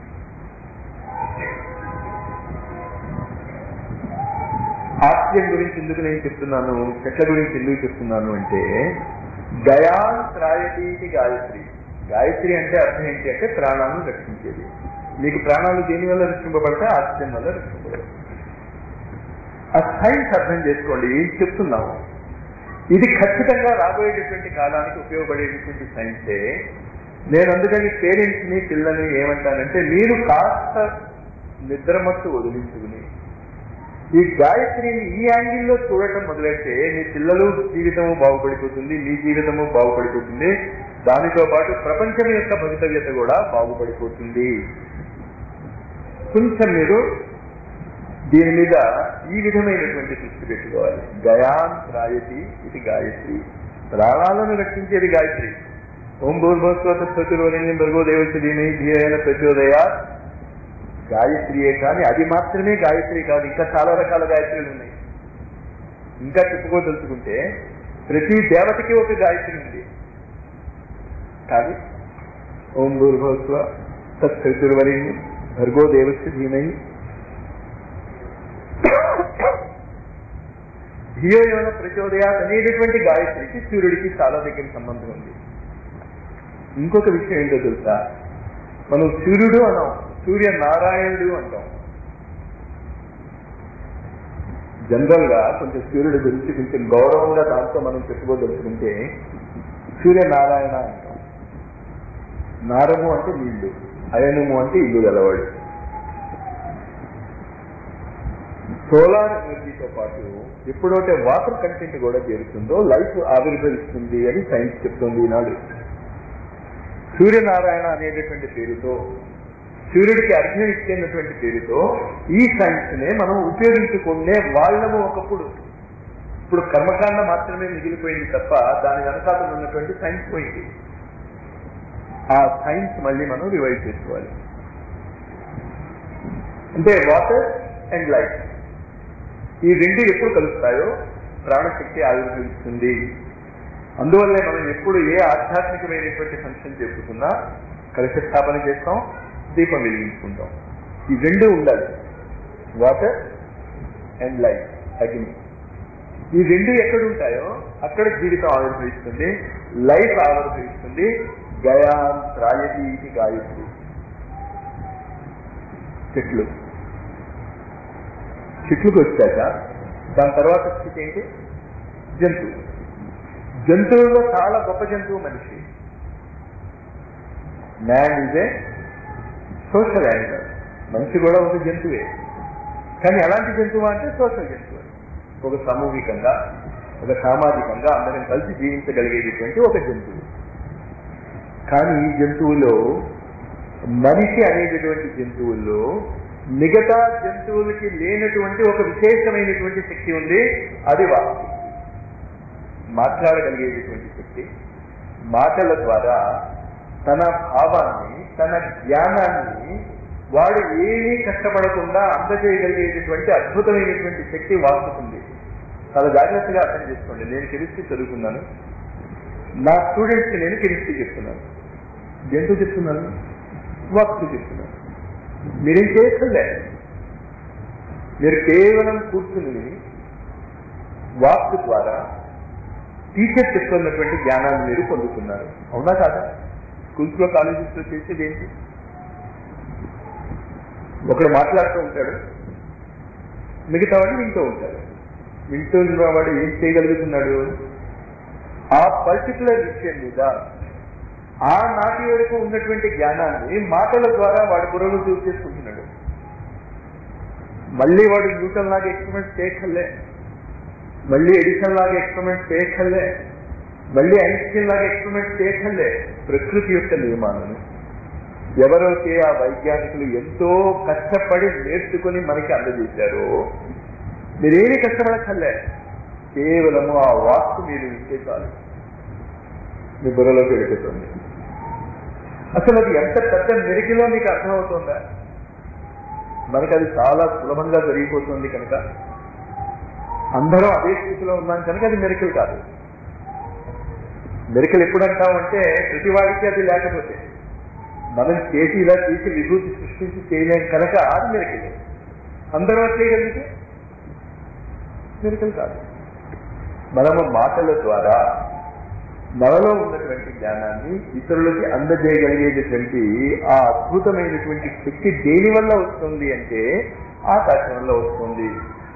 ఆక్సిజన్ గురించి ఎందుకు నేను చెప్తున్నాను చెట్ల గురించి ఎందుకు చెప్తున్నాను అంటే గయాన్ త్రాయతీతి గాయత్రి గాయత్రి అంటే అర్థం ఏంటి అంటే ప్రాణాలను రక్షించేది మీకు ప్రాణాలు దేని వల్ల రక్షింపబడతాయి ఆక్సిజన్ వల్ల రక్షింపబడతాయి ఆ సైన్స్ అర్థం చేసుకోండి ఏం చెప్తున్నాము ఇది ఖచ్చితంగా రాబోయేటటువంటి కాలానికి ఉపయోగపడేటటువంటి సైన్సే నేను అందుకని పేరెంట్స్ ని పిల్లల్ని ఏమంటానంటే మీరు కాస్త నిద్రమత్తు వదిలించుకుని ఈ గాయత్రిని ఈ యాంగిల్లో చూడటం మొదలైతే మీ పిల్లలు జీవితము బాగుపడిపోతుంది మీ జీవితము బాగుపడిపోతుంది దానితో పాటు ప్రపంచం యొక్క భవితవ్యత కూడా బాగుపడిపోతుంది కొంచెం మీరు దీని మీద ఈ విధమైనటువంటి దృష్టి పెట్టుకోవాలి గయాన్ రాయతి ఇది గాయత్రి ప్రాణాలను రక్షించేది గాయత్రి ఓం భూర్భస్వత ప్రతిరోధి భర్గో దేవచి దీని ధీరైన ప్రచోదయ గాయత్రియే కానీ అది మాత్రమే గాయత్రి కాదు ఇంకా చాలా రకాల గాయత్రులు ఉన్నాయి ఇంకా చెప్పుకోదలుచుకుంటే ప్రతి దేవతకి ఒక గాయత్రి ఉంది కానీ ఓం భూర్భస్వ తత్సవితుర్వరి భర్గో దేవస్య ధీమై ధియో ఏమైనా ప్రచోదయాత్ అనేటటువంటి గాయత్రికి సూర్యుడికి చాలా దగ్గర సంబంధం ఉంది ఇంకొక విషయం ఏంటో తెలుసా మనం సూర్యుడు అన్నాం సూర్య నారాయణుడు అంటాం జనరల్ గా కొంచెం సూర్యుడి గురించి కొంచెం గౌరవంగా దాంతో మనం చెప్పుకోదలుచుకుంటే సూర్యనారాయణ అంటాం నారము అంటే నీళ్లు అయనము అంటే ఇల్లు గలవాడు సోలార్ ఎనర్జీతో పాటు ఎప్పుడైతే వాటర్ కంటెంట్ కూడా చేరుతుందో లైఫ్ ఆవిర్భవిస్తుంది అని సైన్స్ చెప్తుంది ఈనాడు సూర్యనారాయణ అనేటటువంటి పేరుతో సూర్యుడికి అర్ఘ్యం ఇచ్చేటటువంటి పేరుతో ఈ సైన్స్ నే మనం ఉపయోగించుకునే వాళ్ళము ఒకప్పుడు ఇప్పుడు కర్మకాండ మాత్రమే మిగిలిపోయింది తప్ప దాని వెనకాల ఉన్నటువంటి సైన్స్ పోయింది ఆ సైన్స్ మళ్ళీ మనం రివైవ్ చేసుకోవాలి అంటే వాటర్ అండ్ లైఫ్ ఈ రెండు ఎప్పుడు కలుస్తాయో ప్రాణశక్తి ఆవిర్భవిస్తుంది అందువల్లే మనం ఎప్పుడు ఏ ఆధ్యాత్మికమైనటువంటి ఫంక్షన్ చెప్పుకున్నా కలశ స్థాపన చేస్తాం దీపం వెలిగించుకుంటాం ఈ రెండు ఉండాలి వాటర్ అండ్ లైఫ్ అగ్ని ఈ రెండు ఎక్కడ ఉంటాయో అక్కడ జీవితం ఆవిర్భవిస్తుంది లైఫ్ ఆవిర్భవిస్తుంది గయా త్రాయతి ఇది గాయత్రి చెట్లు చెట్లకు వచ్చాక దాని తర్వాత స్థితి ఏంటి జంతువు జంతువుల్లో చాలా గొప్ప జంతువు మనిషి man is a social animal మనిషి కూడా ఒక జంతువే కానీ ఎలాంటి జంతువు అంటే సోషల్ జంతువు ఒక సామూహికంగా ఒక సామాజికంగా అందరం కలిసి జీవించగలిగేటటువంటి ఒక జంతువు కానీ ఈ జంతువులో మనిషి అనేటటువంటి జంతువుల్లో మిగతా జంతువులకి లేనటువంటి ఒక విశేషమైనటువంటి శక్తి ఉంది అది వాక్కు మాట్లాడగలిగేటటువంటి శక్తి మాటల ద్వారా తన భావాన్ని తన జ్ఞానాన్ని వాడు ఏమీ కష్టపడకుండా అందజేయగలిగేటటువంటి అద్భుతమైనటువంటి శక్తి వాక్కుతుంది చాలా జాగ్రత్తగా అర్థం చేసుకోండి నేను కెమిస్ట్రీ చదువుకున్నాను నా స్టూడెంట్స్కి నేను కెమిస్ట్రీ చెప్తున్నాను దేంతో చెప్తున్నాను వాక్కు చెప్తున్నాను మీరేం చేయక్కర్లే మీరు కేవలం కూర్చుని వాక్ ద్వారా టీచర్ చెప్తున్నటువంటి జ్ఞానాన్ని మీరు పొందుతున్నారు అవునా కాదా స్కూల్స్ లో కాలేజెస్ లో చేసేది ఏంటి ఒకడు మాట్లాడుతూ ఉంటాడు మిగతా వాడు వింటూ ఉంటాడు వింటూ వాడు ఏం చేయగలుగుతున్నాడు ఆ పర్టికులర్ విషయం మీద ఆ నాటి వరకు ఉన్నటువంటి జ్ఞానాన్ని మాటల ద్వారా వాడి బుర్రలు చూసేసుకుంటున్నాడు మళ్ళీ వాడు న్యూటన్ లాగా ఎక్స్పెరిమెంట్ చేయక్కర్లే మళ్ళీ ఎడిషన్ లాగా ఎక్స్పెరిమెంట్ చేయక్కర్లే మళ్ళీ ఐన్స్టీన్ లాగా ఎక్స్పెరిమెంట్ చేయక్కర్లే ప్రకృతి యొక్క నియమాలను ఎవరైతే ఆ వైజ్ఞానికులు ఎంతో కష్టపడి నేర్చుకుని మనకి అందజేశారో మీరేమి కష్టపడక్కర్లే కేవలము ఆ వాక్కు మీరు వింటే చాలు మీ బుర్రలోకి వెళ్ళిపోతుంది అసలు అది ఎంత పెద్ద మెరికిలో మీకు అర్థమవుతుందా మనకి అది చాలా సులభంగా జరిగిపోతుంది కనుక అందరం అదే స్థితిలో ఉన్నాం కనుక అది మెరికల్ కాదు మెరికల్ ఎప్పుడు అంటామంటే ప్రతి వాడికి అది లేకపోతే మనం చేసి ఇలా చేసి విభూతి సృష్టించి చేయలేం కనుక అది మెరికల్ అందరూ చేయగలిగితే మెరికల్ కాదు మనము మాటల ద్వారా మనలో ఉన్నటువంటి జ్ఞానాన్ని ఇతరులకి అందజేయగలిగేటటువంటి ఆ అద్భుతమైనటువంటి శక్తి దేని వల్ల వస్తుంది అంటే ఆకాశం వల్ల వస్తుంది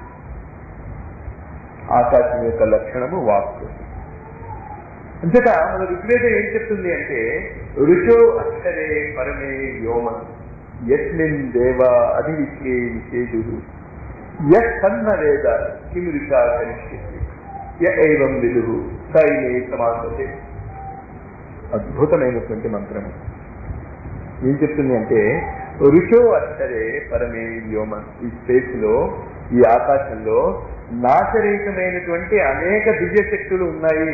ఆకాశం యొక్క లక్షణము వాక్కు అంతేత మన ఋగ్వేదం ఏం చెప్తుంది అంటే ఋషో అక్షరే పరమే వ్యోమన్ యస్మిన్ దేవ అధివిశ్వే విశేషు యత్ సన్న వేద కిం ఋషా కరిష్యతి య ఏవం విదు సైనే సమాసతే అద్భుతమైనటువంటి మంత్రం ఏం చెప్తుంది అంటే ఋషో అక్షరే పరమే వ్యోమన్ ఈ స్పేస్ లో ఈ ఆకాశంలో నాశరహితమైనటువంటి అనేక దివ్య శక్తులు ఉన్నాయి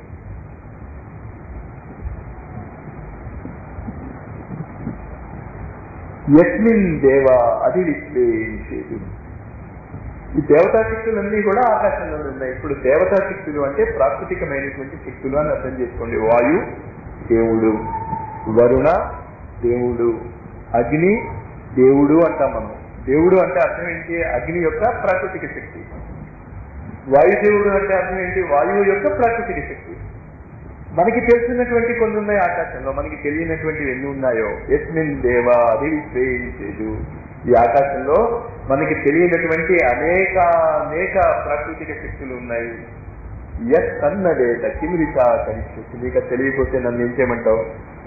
యస్మిన్ దేవ అది విశ్వేషేదు ఈ దేవతా శక్తులన్నీ కూడా ఆకాశంలో ఉన్నాయి ఇప్పుడు దేవతా శక్తులు అంటే ప్రాకృతికమైనటువంటి శక్తులు అని అర్థం చేసుకోండి వాయు దేవుడు వరుణ దేవుడు అగ్ని దేవుడు అంటాం మనం దేవుడు అంటే అర్థం ఏంటి అగ్ని యొక్క ప్రాకృతిక శక్తి వాయుదేవుడు అంటే అర్థం ఏంటి వాయువు యొక్క ప్రాకృతిక శక్తి మనకి తెలిసినటువంటి కొన్ని ఉన్నాయి ఆకాశంలో మనకి తెలియనటువంటివి ఎన్ని ఉన్నాయో ఎస్మిన్ దేవ అధివిశ్వేషేదు ఈ ఆకాశంలో మనకి తెలియనటువంటి అనేక అనేక ప్రాకృతిక శక్తులు ఉన్నాయి ఎస్ అన్నదేట కిమిరిత కనిష్ఠి నీకు అది తెలియకపోతే నన్ను ఏం చేయమంటావు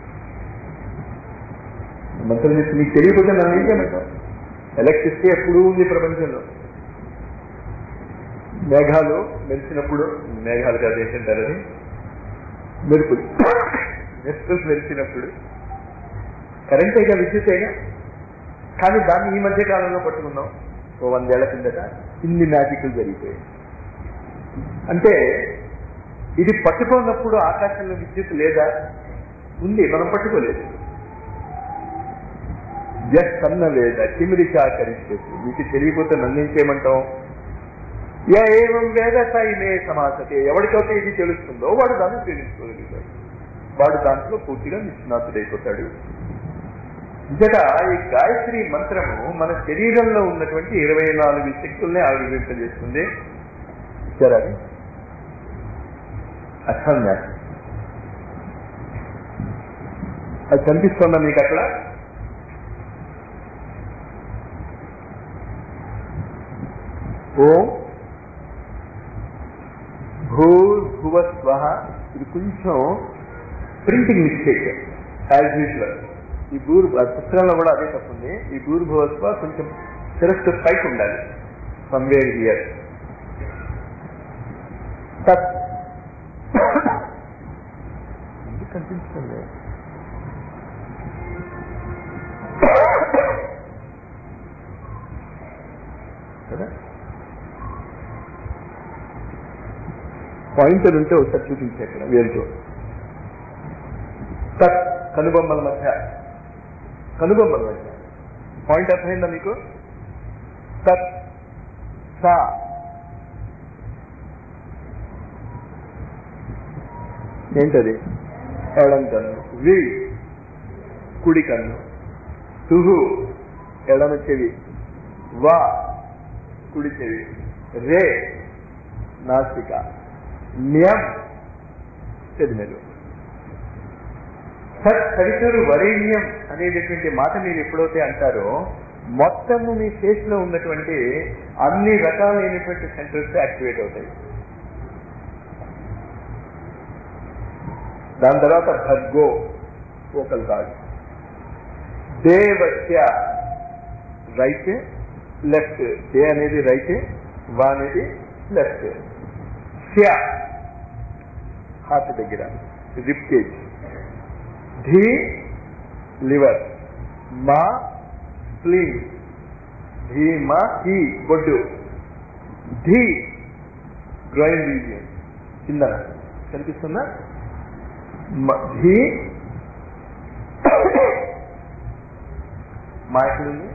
మంత్రం చెప్పి నీకు తెలియకపోతే నన్ను ఏం చేయమంటావు ఎలక్ట్రిసిటీ ఎప్పుడూ ఉంది ప్రపంచంలో మేఘాలు మెరిసినప్పుడు మేఘాలు కాదు ఏంటంటారు అది మెరుపులు మెరుపులు మెరిసినప్పుడు కరెంటేగా విద్యుతేగా కానీ దాన్ని ఈ మధ్య కాలంలో పట్టుకున్నాం ఓ వందేళ్ల కిందట ఇన్ని మ్యాజిక్లు జరిగిపోయాయి అంటే ఇది పట్టుకున్నప్పుడు ఆకాశంలో విద్యుత్ లేదా ఉంది మనం పట్టుకోలేదు జస్ట్ కన్న లేదా కిమిరికా కరిచేసి మీకు తెలియకపోతే నన్ను ఏం చేయమంటాం యా ఏవం వేద సైమే సమాసతే ఎవరికైతే ఇది తెలుస్తుందో వాడు దాన్ని తెలుసుకోగలుగుతాడు వాడు దాంట్లో పూర్తిగా నిష్ణాతుడైపోతాడు ఇంతట ఈ గాయత్రి మంత్రము మన శరీరంలో ఉన్నటువంటి ఇరవై నాలుగు శక్తుల్ని ఆవిర్వింపజేస్తుంది ఇచ్చారా అది అసన్యాసం అది కనిపిస్తుందా మీకు అక్కడ ఓం భూర్భువ స్వహ ఇది కొంచెం ప్రింటింగ్ మిస్టేక్ యాజ్ యూజువల్ ఈ భూర్ పుస్తకంలో కూడా అదే తప్పుంది ఈ భూర్భువ స్వ కొంచెం శిరస్సు పైకి ఉండాలి సమ్వేర్ హియర్ తత్ ఎందుకు కనిపించండి కదా పాయింటర్ ఉంటే ఒకసారి చూపించే ఇక్కడ వేరుతో తత్ కనుబొమ్మల మధ్య కనుబొమ్మల మధ్య పాయింట్ అర్థమైందా మీకు తత్ సా ఏంటది ఎడం కన్ను వి కుడి కన్ను తుహు ఎడమ చెవి వా కుడి చెవి రే నాసిక న్యం చెదిమెలు సత్ సరిచరు వరేణ్యం అనేటటువంటి మాట మీరు ఎప్పుడైతే అంటారో మొత్తము మీ ఫేస్ లో ఉన్నటువంటి అన్ని రకాలైనటువంటి సెంటర్స్ యాక్టివేట్ అవుతాయి దాని తర్వాత భర్గో వోకల్ కార్డ్ దేవస్య రైట్ లెఫ్ట్ దే అనేది రైట్ వా అనేది లెఫ్ట్ స్య హార్ట్ దగ్గర రిప్ కేజ్ ధీ లివర్ మా స్ప్లీన్ ధీ మా హీ బొడ్డు ధీ గ్రైన్ రీజియన్ కింద కనిపిస్తుందా మ- ధీ మా ఎక్కడుంది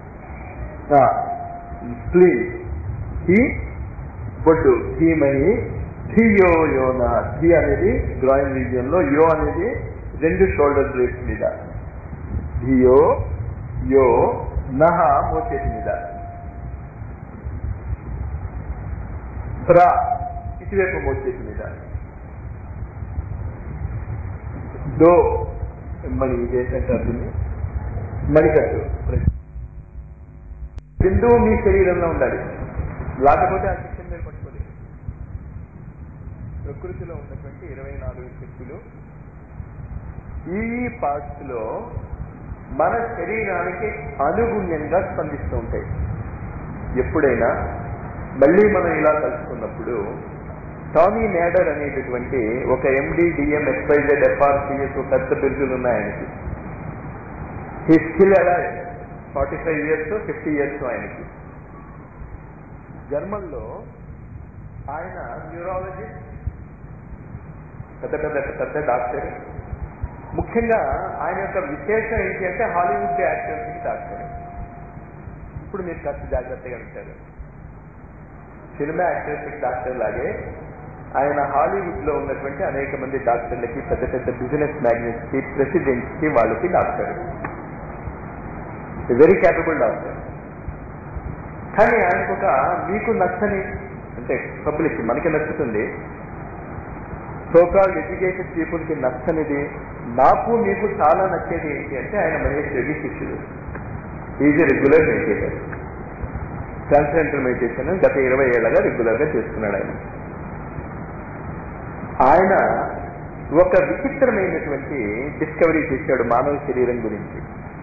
స్ప్లీన్ హీ బొడ్డు ధీమహి ధియో యోన ధీ అనేది గ్రాయిన్ రీజియన్ లో యో అనేది రెండు షోల్డర్ బ్రేక్స్ మీద ధియో యో నహ మోచేతి మీద బ్రా ఇటువైపు మోచేతి మీద దో మణి ఇదేంటంటే దీన్ని మణికట్టు బిందువు మీ శరీరంలో ఉండాలి లేకపోతే ఆ శక్తిని మీరు పట్టుకోలేదు ప్రకృతిలో ఉన్నటువంటి ఇరవై నాలుగు శక్తులు ఈ పార్ట్స్ లో మన శరీరానికి అనుగుణ్యంగా స్పందిస్తూ ఉంటాయి ఎప్పుడైనా మళ్ళీ మనం ఇలా కలుసుకున్నప్పుడు టామీ నేడర్ అనేటటువంటి ఒక ఎండి డిఎం ఎక్స్పైజెడ్ ఎఫ్ఆర్సిఎస్ పెద్ద బిరుదులు ఉన్నాయి ఆయనకి ఈ స్కిల్ ఎలా forty five years fifty years ఆయనకి జర్మన్లో ఆయన న్యూరాలజిస్ట్ పెద్ద పెద్ద పెద్ద డాక్టర్ ముఖ్యంగా ఆయన యొక్క విశేషం ఏంటి అంటే హాలీవుడ్ యాక్టర్స్కి డాక్టర్ ఇప్పుడు మీరు కాస్త జాగ్రత్తగా ఉంటారు సినిమా యాక్టర్స్కి డాక్టర్ లాగే ఆయన హాలీవుడ్ లో ఉన్నటువంటి అనేక మంది డాక్టర్లకి పెద్ద పెద్ద బిజినెస్ మ్యాగ్నెట్స్ కి ప్రెసిడెంట్స్ కి వాళ్ళకి డాక్టర్ వెరీ క్యాపబుల్ డాక్టర్ కానీ ఆయనకు ఒక మీకు నచ్చని అంటే పబ్లిక్ మనకి నచ్చుతుంది సోకాల్డ్ ఎడ్యుకేటెడ్ పీపుల్ కి నచ్చనిది నాకు మీకు చాలా నచ్చేది ఏంటి అంటే ఆయన మహేష్ రెడ్డి శిష్యుడు is regular meditator transgender meditation గత ఇరవై ఏళ్ళగా రెగ్యులర్ గా చేస్తున్నాడు ఆయన ఆయన ఒక విచిత్రమైనటువంటి డిస్కవరీ చేశాడు మానవ శరీరం గురించి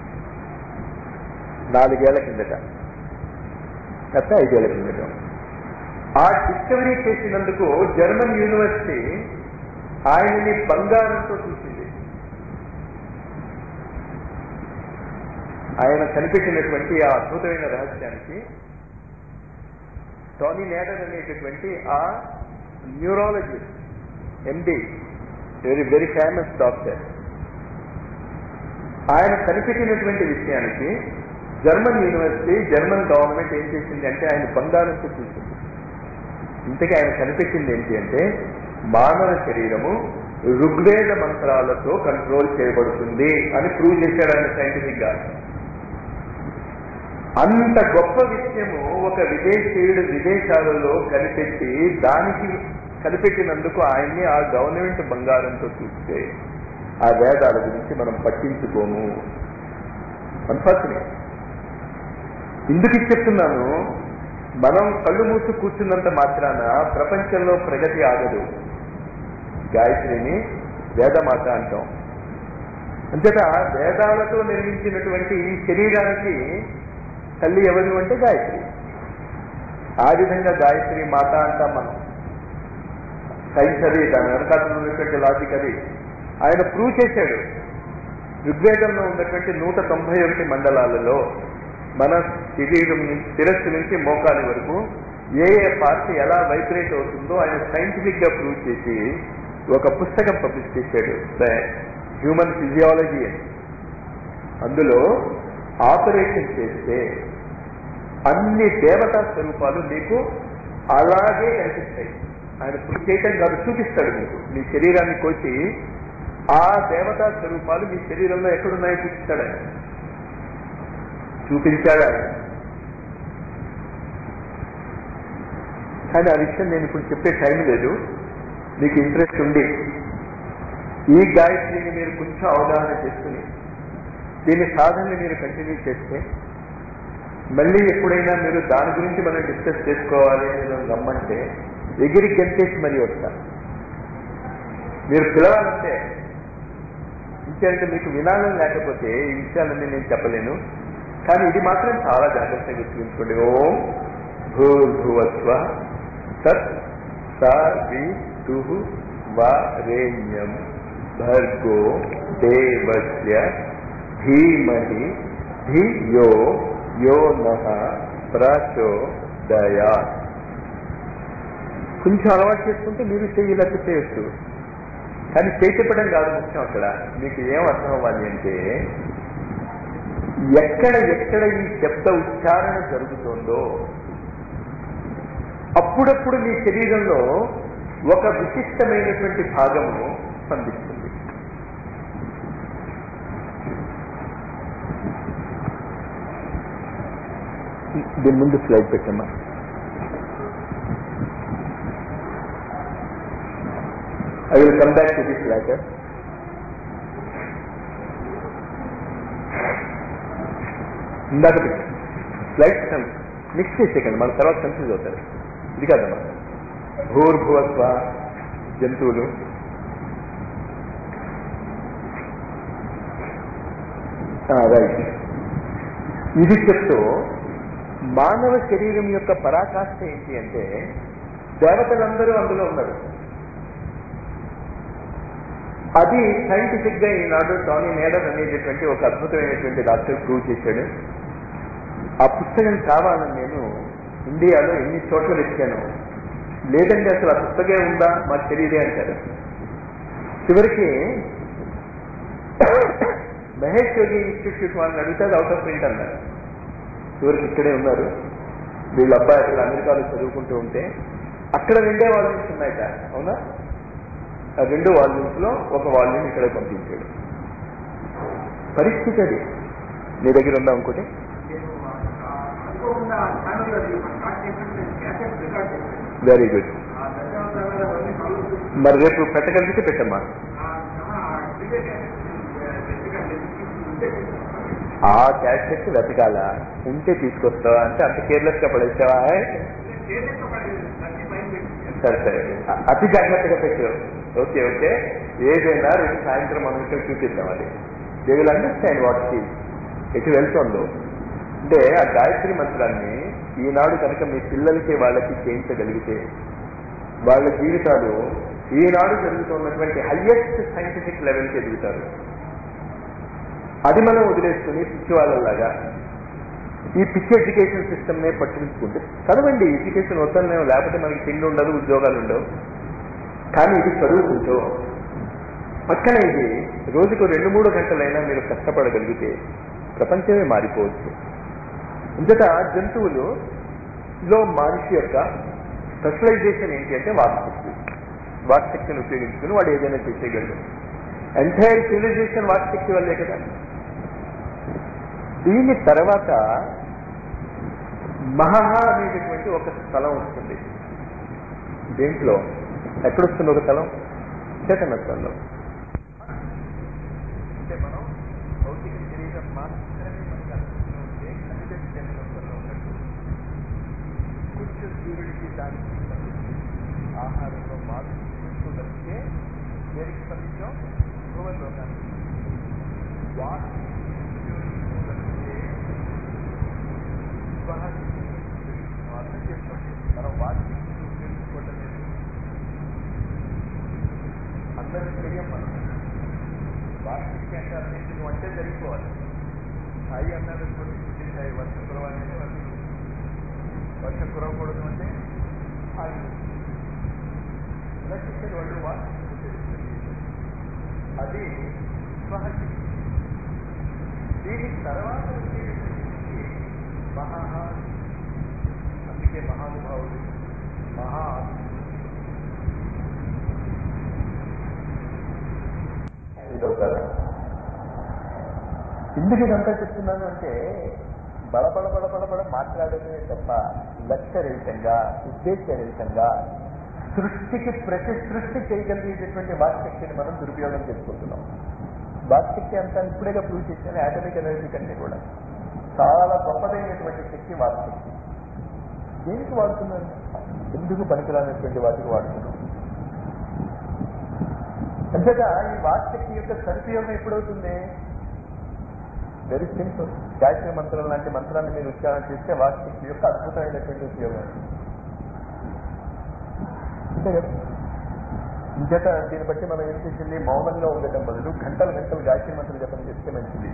నాలుగేళ్ల కిందట గత ఐదేళ్ల కిందట ఆ డిస్కవరీ చేసినందుకు జర్మన్ యూనివర్సిటీ ఆయనని బంగారంతో చూసింది ఆయన కనిపెట్టినటువంటి ఆ అద్భుతమైన రహస్యానికి టోనీ నేడర్ అనేటటువంటి ఆ neurologist MD very very famous doctor ఆయన కనిపెట్టినటువంటి విషయానికి జర్మన్ యూనివర్సిటీ జర్మన్ గవర్నమెంట్ ఏం చేసింది అంటే ఆయన బంగారంతో చూసింది ఇంతకీ ఆయన కనిపెట్టింది ఏంటి అంటే మానవ శరీరము ఋగ్వేద మంత్రాలతో కంట్రోల్ చేయబడుతుంది అని ప్రూవ్ చేశాడు ఆయన సైంటిఫిక్ గా అంత గొప్ప విషయము ఒక విదేశీయుడు విదేశాలలో కనిపెట్టి దానికి కనిపెట్టినందుకు ఆయన్ని ఆ గవర్నమెంట్ బంగారంతో చూస్తే ఆ వేదాల గురించి మనం పట్టించుకోము అన్ఫార్చునేట్ ఎందుకు ఇది చెప్తున్నాను మనం కళ్ళు మూసి కూర్చున్నంత మాత్రాన ప్రపంచంలో ప్రగతి ఆగదు గాయత్రిని వేదమాత అంటాం అంచేత వేదాలతో నిర్మించినటువంటి ఈ శరీరానికి తల్లి ఎవరు అంటే గాయత్రి ఆ విధంగా గాయత్రి మాత అంటాం మనం సైన్స్ అది దాని వెనకాల ఉన్నటువంటి లాజిక్ అది ఆయన ప్రూవ్ చేశాడు ఋగ్వేదంలో ఉన్నటువంటి నూట తొంభై ఒకటి మండలాలలో మన శరీరం నుంచి శిరస్సు నుంచి మోకాలి వరకు ఏ ఏ పార్ట్ ఎలా వైబ్రేట్ అవుతుందో ఆయన సైంటిఫిక్ గా ప్రూవ్ చేసి ఒక పుస్తకం పబ్లిష్ చేశాడు ద హ్యూమన్ ఫిజియాలజీ అని అందులో ఆపరేషన్ చేస్తే అన్ని దేవతా స్వరూపాలు మీకు అలాగే కనిపిస్తాయి ఆయన ప్రూవ్ చేయటం కాదు చూపిస్తాడు మీకు మీ శరీరాన్ని కోసి ఆ దేవతా స్వరూపాలు మీ శరీరంలో ఎక్కడున్నాయో చూపిస్తాడు ఆయన చూపించాడు ఆయన కానీ ఆ విషయం నేను ఇప్పుడు చెప్పే టైం లేదు మీకు ఇంట్రెస్ట్ ఉంది ఈ గాయత్రిని మీరు కొంచెం అవగాహన చేసుకుని దీని సాధనని మీరు కంటిన్యూ చేస్తే మళ్ళీ ఎప్పుడైనా మీరు దాని గురించి మనం డిస్కస్ చేసుకోవాలి అని నేను నమ్మంటే ఎగిరి గంతేసి మరీ వస్తా మీరు పిలవాలంటే ఇంకేంటే మీకు వినాలని లేకపోతే ఈ విషయాలన్నీ నేను చెప్పలేను కానీ ఇది మాత్రం చాలా జాగ్రత్తగా గుర్తుంచుకోండి ఓం భూర్భువస్వ సత్ సవితు వరేణ్యం భర్గో దేవస్య ధీమహి ధియో యో నః ప్రచోదయా కొంచెం అలవాటు చేసుకుంటే మీరు చెయ్యి లెక్క చేయొచ్చు కానీ చేతిపడం కాదు ముఖ్యం అక్కడ మీకు ఏం అర్థం అవ్వాలి అంటే ఎక్కడ ఎక్కడ ఈ శబ్ద ఉచ్చారణ జరుగుతోందో అప్పుడప్పుడు మీ శరీరంలో ఒక విశిష్టమైనటువంటి భాగము స్పందిస్తుంది దీని ముందు స్లైడ్ పెట్టమ్మా I will come back to this letter ఇందాక స్లైడ్ మిక్స్ చేసేకండి మన తర్వాత కన్ఫ్యూజ్ అవుతారు ఇది కాదమ్మా భూర్భువస్వ జంతువులు రైట్ ఇది చెప్తూ మానవ శరీరం యొక్క పరాకాష్ఠ ఏంటి అంటే దేవతలందరూ అందులో ఉన్నారు అది సైంటిఫిక్ గా ఈనాడు టానీ నేడర్ అనేటటువంటి ఒక అద్భుతమైనటువంటి డాక్టర్ ప్రూవ్ చేశాడు ఆ పుస్తకం కావాలని నేను ఇండియాలో ఎన్ని చోట్ల వెతికాను లేదంటే అసలు ఆ పుస్తకే ఉందా మాకు తెలియదే అంటారు చివరికి మహేష్ యోగి ఇన్స్టిట్యూట్ వాళ్ళని అడిగితే అది అవుట్ ఆఫ్ ప్రింట్ అన్నారు చివరికి ఇక్కడే ఉన్నారు వీళ్ళ అబ్బాయి అక్కడ అమెరికాలో చదువుకుంటూ ఉంటే అక్కడ రెండే వాల్యూమ్స్ ఉన్నాయట అవునా ఆ రెండు వాల్యూమ్స్ లో ఒక వాల్యూమ్ ఇక్కడ పంపించాడు పరిస్థితి అది నీ దగ్గర ఉందా ఇంకోటి అనుకోకుండా ఛానల్ అది స్టార్ట్ చేసినట్టు క్యాసెట్ రికార్డ్ చేశాను వెరీ గుడ్ ఆ దశావతారాలు అవన్నీ కలుగుతూ మరి రేపు పెట్టగలిగితే పెట్టమ్మా ఆ డిబేట్ క్యాసెట్ రికార్డ్ చేసి ఉంటే ఆ క్యాసెట్ వెతకాల ఉంటే తీసుకొస్తావా అంటే అంత కేర్లెస్ గా పడేసావా సరే సరే అ- అతి జాగ్రత్తగా పెట్టు ఓకే ఓకే ఏదైనా రేపు సాయంత్రం మనం ఇక్కడ చూపిద్దాం అది దే విల్ అండర్స్టాండ్ వాట్ కి ఎటు వెళ్తుందో అంటే ఆ గాయత్రి మంత్రాన్ని ఈనాడు కనుక మీ పిల్లలకి వాళ్ళకి చేయించగలిగితే వాళ్ళ జీవితాలు ఈనాడు జరుగుతున్నటువంటి హయ్యెస్ట్ సైంటిఫిక్ లెవెల్కి ఎదుగుతారు అది మనం వదిలేసుకుని పిచ్చి వాళ్ళలాగా ఈ పిచ్చి ఎడ్యుకేషన్ సిస్టమ్ నే పట్టించుకుంటే చదవండి ఎడ్యుకేషన్ వద్దనే లేకపోతే మనకి తిండి ఉండదు ఉద్యోగాలు ఉండవు కానీ ఇది చదువుకుంటూ పక్కన ఇది రోజుకు రెండు మూడు గంటలైనా మీరు కష్టపడగలిగితే ప్రపంచమే మారిపోవచ్చు ఇంతట జంతువులు లో మనిషి యొక్క స్పెషలైజేషన్ ఏంటి అంటే వాక్శక్తి వాక్శక్తిని ఉపయోగించుకుని వాడు ఏదైనా చేసేయగలడు ఎంటైర్ సివిలైజేషన్ వాక్శక్తి వల్లే కదా దీని తర్వాత మహహ అనేటటువంటి ఒక స్థలం వస్తుంది దేంట్లో ఎక్కడొస్తుంది ఒక స్థలం చైతన్య స్థలంలో అంటే మనం భౌతిక శరీరం మాత్రమే మనకు అనుకుంటూ ఉంటే ఖనిజ చైతన్యంలో ఉన్నట్టు కొంచెం సూర్యుడికి దానికి సంబంధించి ఆహారంలో మార్పు చూస్తూ వస్తే దేనికి స్పందించాం భువన్ లోకానికి వాటిని ఉపయోగిస్తూ వస్తే స్వహశక్తిని ఉపయోగిస్తున్నాం. అర్థం చేసుకోండి మనం వాటిని ఉపయోగించుకోవటం లేదు అందరి తెలియం మనం వాటికి అంటే అర్థం నువ్వు అంటే జరిగిపోవాలి సాయి అన్నాడు అనుకోండి శుద్ధి సాయి వర్షం కురవాలంటే వర్షం వర్షం కురవకూడదు అంటే ఆగి ఎలక్ట్రిసిటీ వాళ్ళు వాటిని ఉపయోగిస్తుంది అది స్వహశక్తి దీని తర్వాత వచ్చేటటువంటి మహా అందుకే మహానుభావుడు మహా ఇదవుతారు ఎందుకు ఇదంతా చెప్తున్నాను అంటే బలబడ బలబడ బడ మాట్లాడమే తప్ప లక్ష్యరహితంగా ఉద్దేశరహితంగా సృష్టికి ప్రతి సృష్టి చేయగలిగేటటువంటి వాక్శక్తిని మనం దురుపయోగం చేసుకుంటున్నాం వాక్శక్తి అంతా ఇప్పుడేగా ప్రూవ్ చేసిన యాటమిక్ ఎనర్జీ కంటే కూడా చాలా గొప్పదైనటువంటి శక్తి వాక్శక్తి దేనికి వాడుతున్నాను ఎందుకు పనికిరానటువంటి వాటికి వాడుతున్నాం అంతేగా ఈ వాక్శక్తి యొక్క సదుపయోగం ఎప్పుడవుతుంది వెరీ సింపుల్ గాయత్రి మంత్రం లాంటి మంత్రాన్ని మీరు ఉచ్చారణ చేస్తే వాక్శక్తి యొక్క అద్భుతమైనటువంటి ఉపయోగం అంతే కదా ఇంచేత దీన్ని బట్టి మనం ఏం చేసింది మౌనంగా ఉండటం బదులు గంటలు గంటలు గాయత్రి మంత్రం జపం చేస్తే మంచిది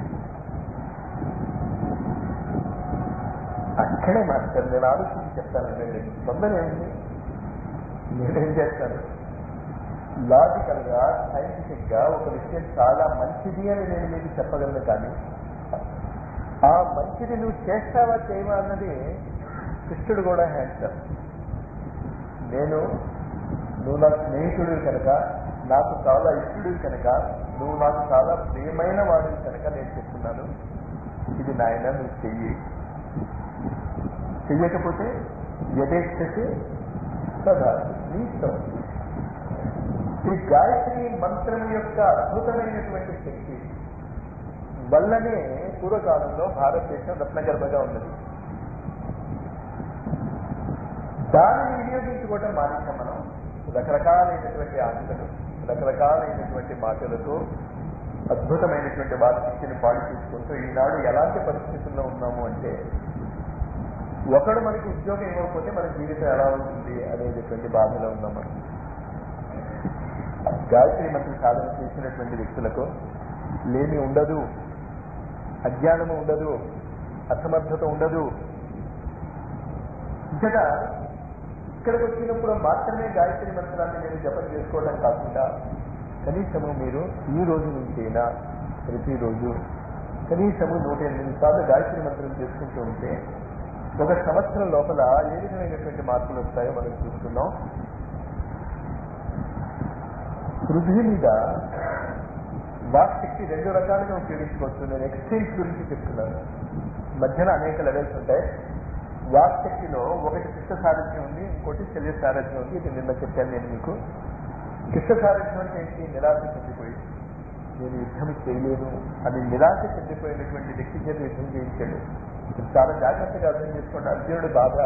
అక్కడే మాస్టర్ నేను ఆలోచించి చెప్తానండి నేను తొందర ఏమిటి నేనేం చేస్తాను లాజికల్ గా సైంటిఫిక్ గా ఒక విషయం చాలా మంచిది అని నేను మీకు చెప్పగలను కానీ ఆ మంచిది నువ్వు చేస్తావా చేయవా అన్నది కృష్ణుడు కూడా హ్యాండ్సర్ నేను నువ్వు నా స్నేహితుడు కనుక నాకు చాలా ఇష్టడు కనుక నువ్వు నాకు చాలా ప్రియమైన వాడు కనుక నేను చెప్తున్నాను ఇది నాయన నువ్వు చెయ్యి చెయ్యకపోతే యథేచ్ఛసి సదా నీ ఇష్టం ఈ గాయత్రి మంత్రం యొక్క అద్భుతమైనటువంటి శక్తి వల్లనే పూర్వకాలంలో భారతదేశం రత్నగర్భగా ఉన్నది దానిని వినియోగించుకోవటం మానేసాం మనం రకరకాలైనటువంటి ఆశలు రకరకాలైనటువంటి మాటలతో అద్భుతమైనటువంటి వార్తని పాడు చేసుకుంటూ ఈనాడు ఎలాంటి పరిస్థితుల్లో ఉన్నాము అంటే ఒకడు మనకి ఉద్యోగం ఇవ్వకపోతే మన జీవితం ఎలా ఉంటుంది అనేటటువంటి బాధలో ఉన్నాం మనం గాయత్రి మంత్రి సాధన చేసినటువంటి వ్యక్తులకు లేమి ఉండదు అజ్ఞానము ఉండదు అసమర్థత ఉండదు ఇంకా ఇక్కడికి వచ్చినప్పుడు మాత్రమే గాయత్రి మంత్రాన్ని నేను జపం చేసుకోవడం కాకుండా కనీసము మీరు ఈ రోజు నుంచైనా ప్రతిరోజు కనీసము నూట ఎనిమిది సార్లు గాయత్రి మంత్రం చేసుకుంటూ ఉంటే ఒక సంవత్సరం లోపల ఏ విధమైనటువంటి మార్పులు వస్తాయో మనం చూస్తున్నాం పృథ్వీ మీద వాక్శక్తి రెండు రకాలుగా ఉపయోగించుకోవచ్చు నేను ఎక్స్చేంజ్ గురించి చెప్తున్నాను మధ్యన అనేక లెవెల్స్ ఉంటాయి వాక్శక్తిలో ఒకటి కృష్ణ సారథ్యం ఉంది ఇంకోటి శల్య సారథ్యం ఉంది ఇది నిన్న చెప్పాను నేను మీకు కృష్ణ సారథ్యం అంటే ఏంటి నిరాశ చెందిపోయి నేను యుద్ధం చేయలేను అని నిరాశ చెందిపోయినటువంటి వ్యక్తి చేత యుద్ధం చేయించాడు ఇది చాలా జాగ్రత్తగా అర్థం చేసుకోండి అర్జునుడు బాగా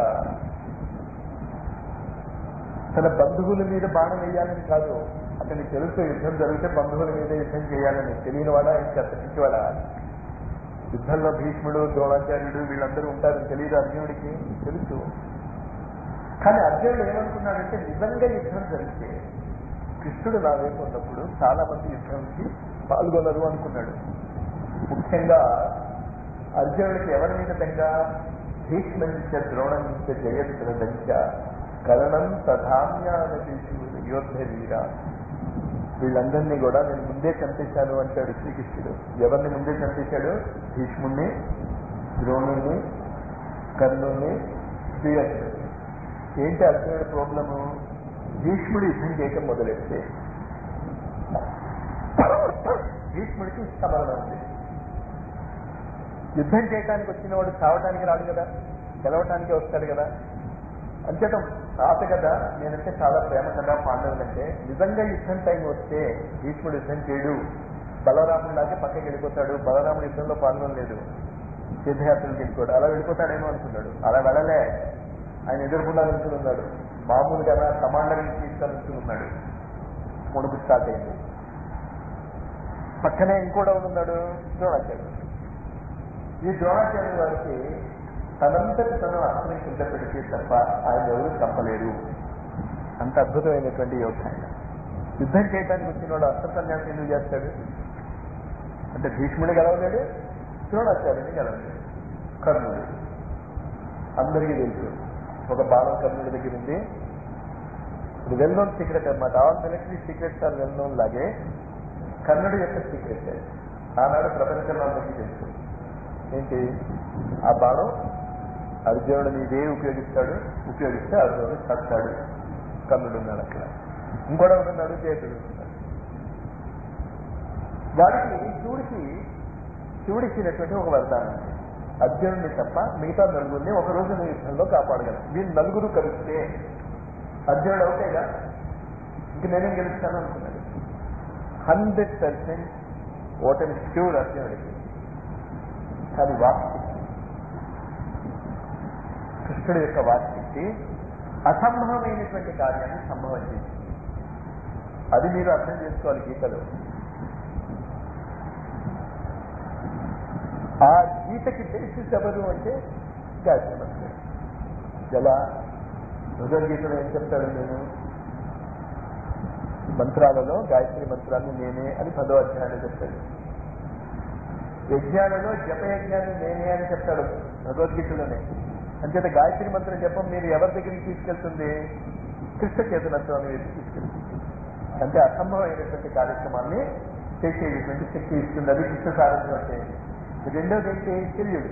తన బంధువుల మీద బాణం వేయాలని కాదు అతనికి తెలుసు యుద్ధం జరిగితే బంధువుల మీద యుద్ధం చేయాలని తెలియని వాడా ఇంకా తప్పించేవాడా యుద్ధంలో భీష్ముడు ద్రోణాచార్యుడు వీళ్ళందరూ ఉంటారని తెలియదు అర్జునుడికి తెలుసు కానీ అర్జునుడు ఏమనుకున్నాడంటే నిజంగా యుద్ధం జరిగితే కృష్ణుడు నా వైపు ఉన్నప్పుడు చాలా మంది యుద్ధానికి పాల్గొనరు అనుకున్నాడు ముఖ్యంగా అర్జునుడికి ఎవరి మీద బెంగ భీష్మించ ద్రోణించ జయత్ర దంచ కరణం తధాన్యానీశుడు యోధ వీర వీళ్ళందరినీ కూడా నేను ముందే చంపేశాను అంటాడు శ్రీకృష్ణుడు ఎవరిని ముందే చంపేశాడు భీష్ముణ్ణి ద్రోణుణ్ణి కర్ణుణ్ణి శ్రీయక్షుడు ఏంటి అర్జునుడి ప్రాబ్లము భీష్ముడు యుద్ధం చేయటం మొదలెడితే భీష్ముడికి సమరణ ఉంది యుద్ధం చేయడానికి వచ్చిన వాడు చావటానికి రాడు కదా గెలవటానికి వస్తాడు కదా అంచేతం ఆశ కదా నేనంటే చాలా ప్రేమ కదా పాండవులంటే నిజంగా యుద్ధం టైం వస్తే భీష్ముడు యుద్ధం చేయడు బలరాముడు లాగే పక్కకి వెళ్ళిపోతాడు బలరాముడు యుద్ధంలో పాల్గొనలేదు తీర్థయాత్రలకు వెళ్ళిపోయాడు అలా వెళ్ళిపోతాడేమో అనుకున్నాడు అలా వెళ్ళలే ఆయన ఎదుర్కొన్నా నిల్చుని ఉన్నాడు మామూలుగా కమాండర్ తీసుకొని ఉన్నాడు ముడుపు స్టార్ట్ అయింది పక్కనే ఇంకోటి ఉన్నాడు ద్రోణాచార్యుడు ఈ ద్రోణాచార్యుడు వారికి తనంతటి తను అస్త్రం కింద పెడితే తప్ప ఆయన ఎవరు చంపలేరు అంత అద్భుతమైనటువంటి యోధ ఆయన యుద్ధం చేయడానికి వచ్చిన వాడు అస్త్ర సన్యాసం ఎందుకు చేస్తాడు అంటే భీష్ముడు గెలవలేడు ద్రోణాచార్యుని గెలవలేడు కర్ణుడు అందరికీ తెలుసు ఒక బాలం కర్ణుడి దగ్గర ఉంది ఇది వెల్ నోన్ సీక్రెట్ అనమాట all military secrets are well known లాగే కర్ణుడి యొక్క సీక్రెట్ ఆనాడు ప్రపంచంలో అందరికీ తెలుసు ఏంటి ఆ బాణం అర్జునుడిని ఇదే ఉపయోగిస్తాడు ఉపయోగిస్తే అర్జునుడు చస్తాడు కర్ణుడు ఉన్నాడు అక్కడ ఇంకోటి ఉన్నాడు జయతుడు ఉన్నాడు వాడికి శివుడికి శివుడిచ్చినటువంటి ఒక వరదానం ఉంది. అర్జునుడిని తప్ప మిగతా నలుగురిని ఒక రోజు నీ యుద్ధంలో కాపాడగలం వీళ్ళు నలుగురు కలిస్తే అర్జునుడు అవుతేగా ఇంక నేనేం గెలుస్తాను అనుకున్నాడు హండ్రెడ్ పర్సెంట్ ఓటమి ష్యూర్ అర్జునుడికి కానీ వాక్శక్తి కృష్ణుడి యొక్క వాక్శక్తి అసంభవమైనటువంటి కార్యాన్ని సంభవం చేసింది అది మీరు అర్థం చేసుకోవాలి గీతలో ఆ గీతకి బేసిస్ ఎవరు అంటే గాయత్రి మంత్రం ఎలా భగవద్గీతలో ఏం చెప్తాడు నేను మంత్రాలలో గాయత్రి మంత్రాన్ని నేనే అని పదో అధ్యాయాన్ని చెప్తాడు యజ్ఞాలలో జప యజ్ఞాన్ని నేనే అని చెప్తాడు భగవద్గీతలోనే అంచేత గాయత్రి మంత్రం జపం మీరు ఎవరి దగ్గరికి తీసుకెళ్తుంది కృష్ణ చేతనత్వాన్ని వైపు తీసుకెళ్తుంది అంటే అసంభవమైనటువంటి కార్యక్రమాన్ని చేసేటటువంటి శక్తి ఇస్తుంది అది కృష్ణ సారథ్యం అంటే రెండోది ఏంటి శల్యుడు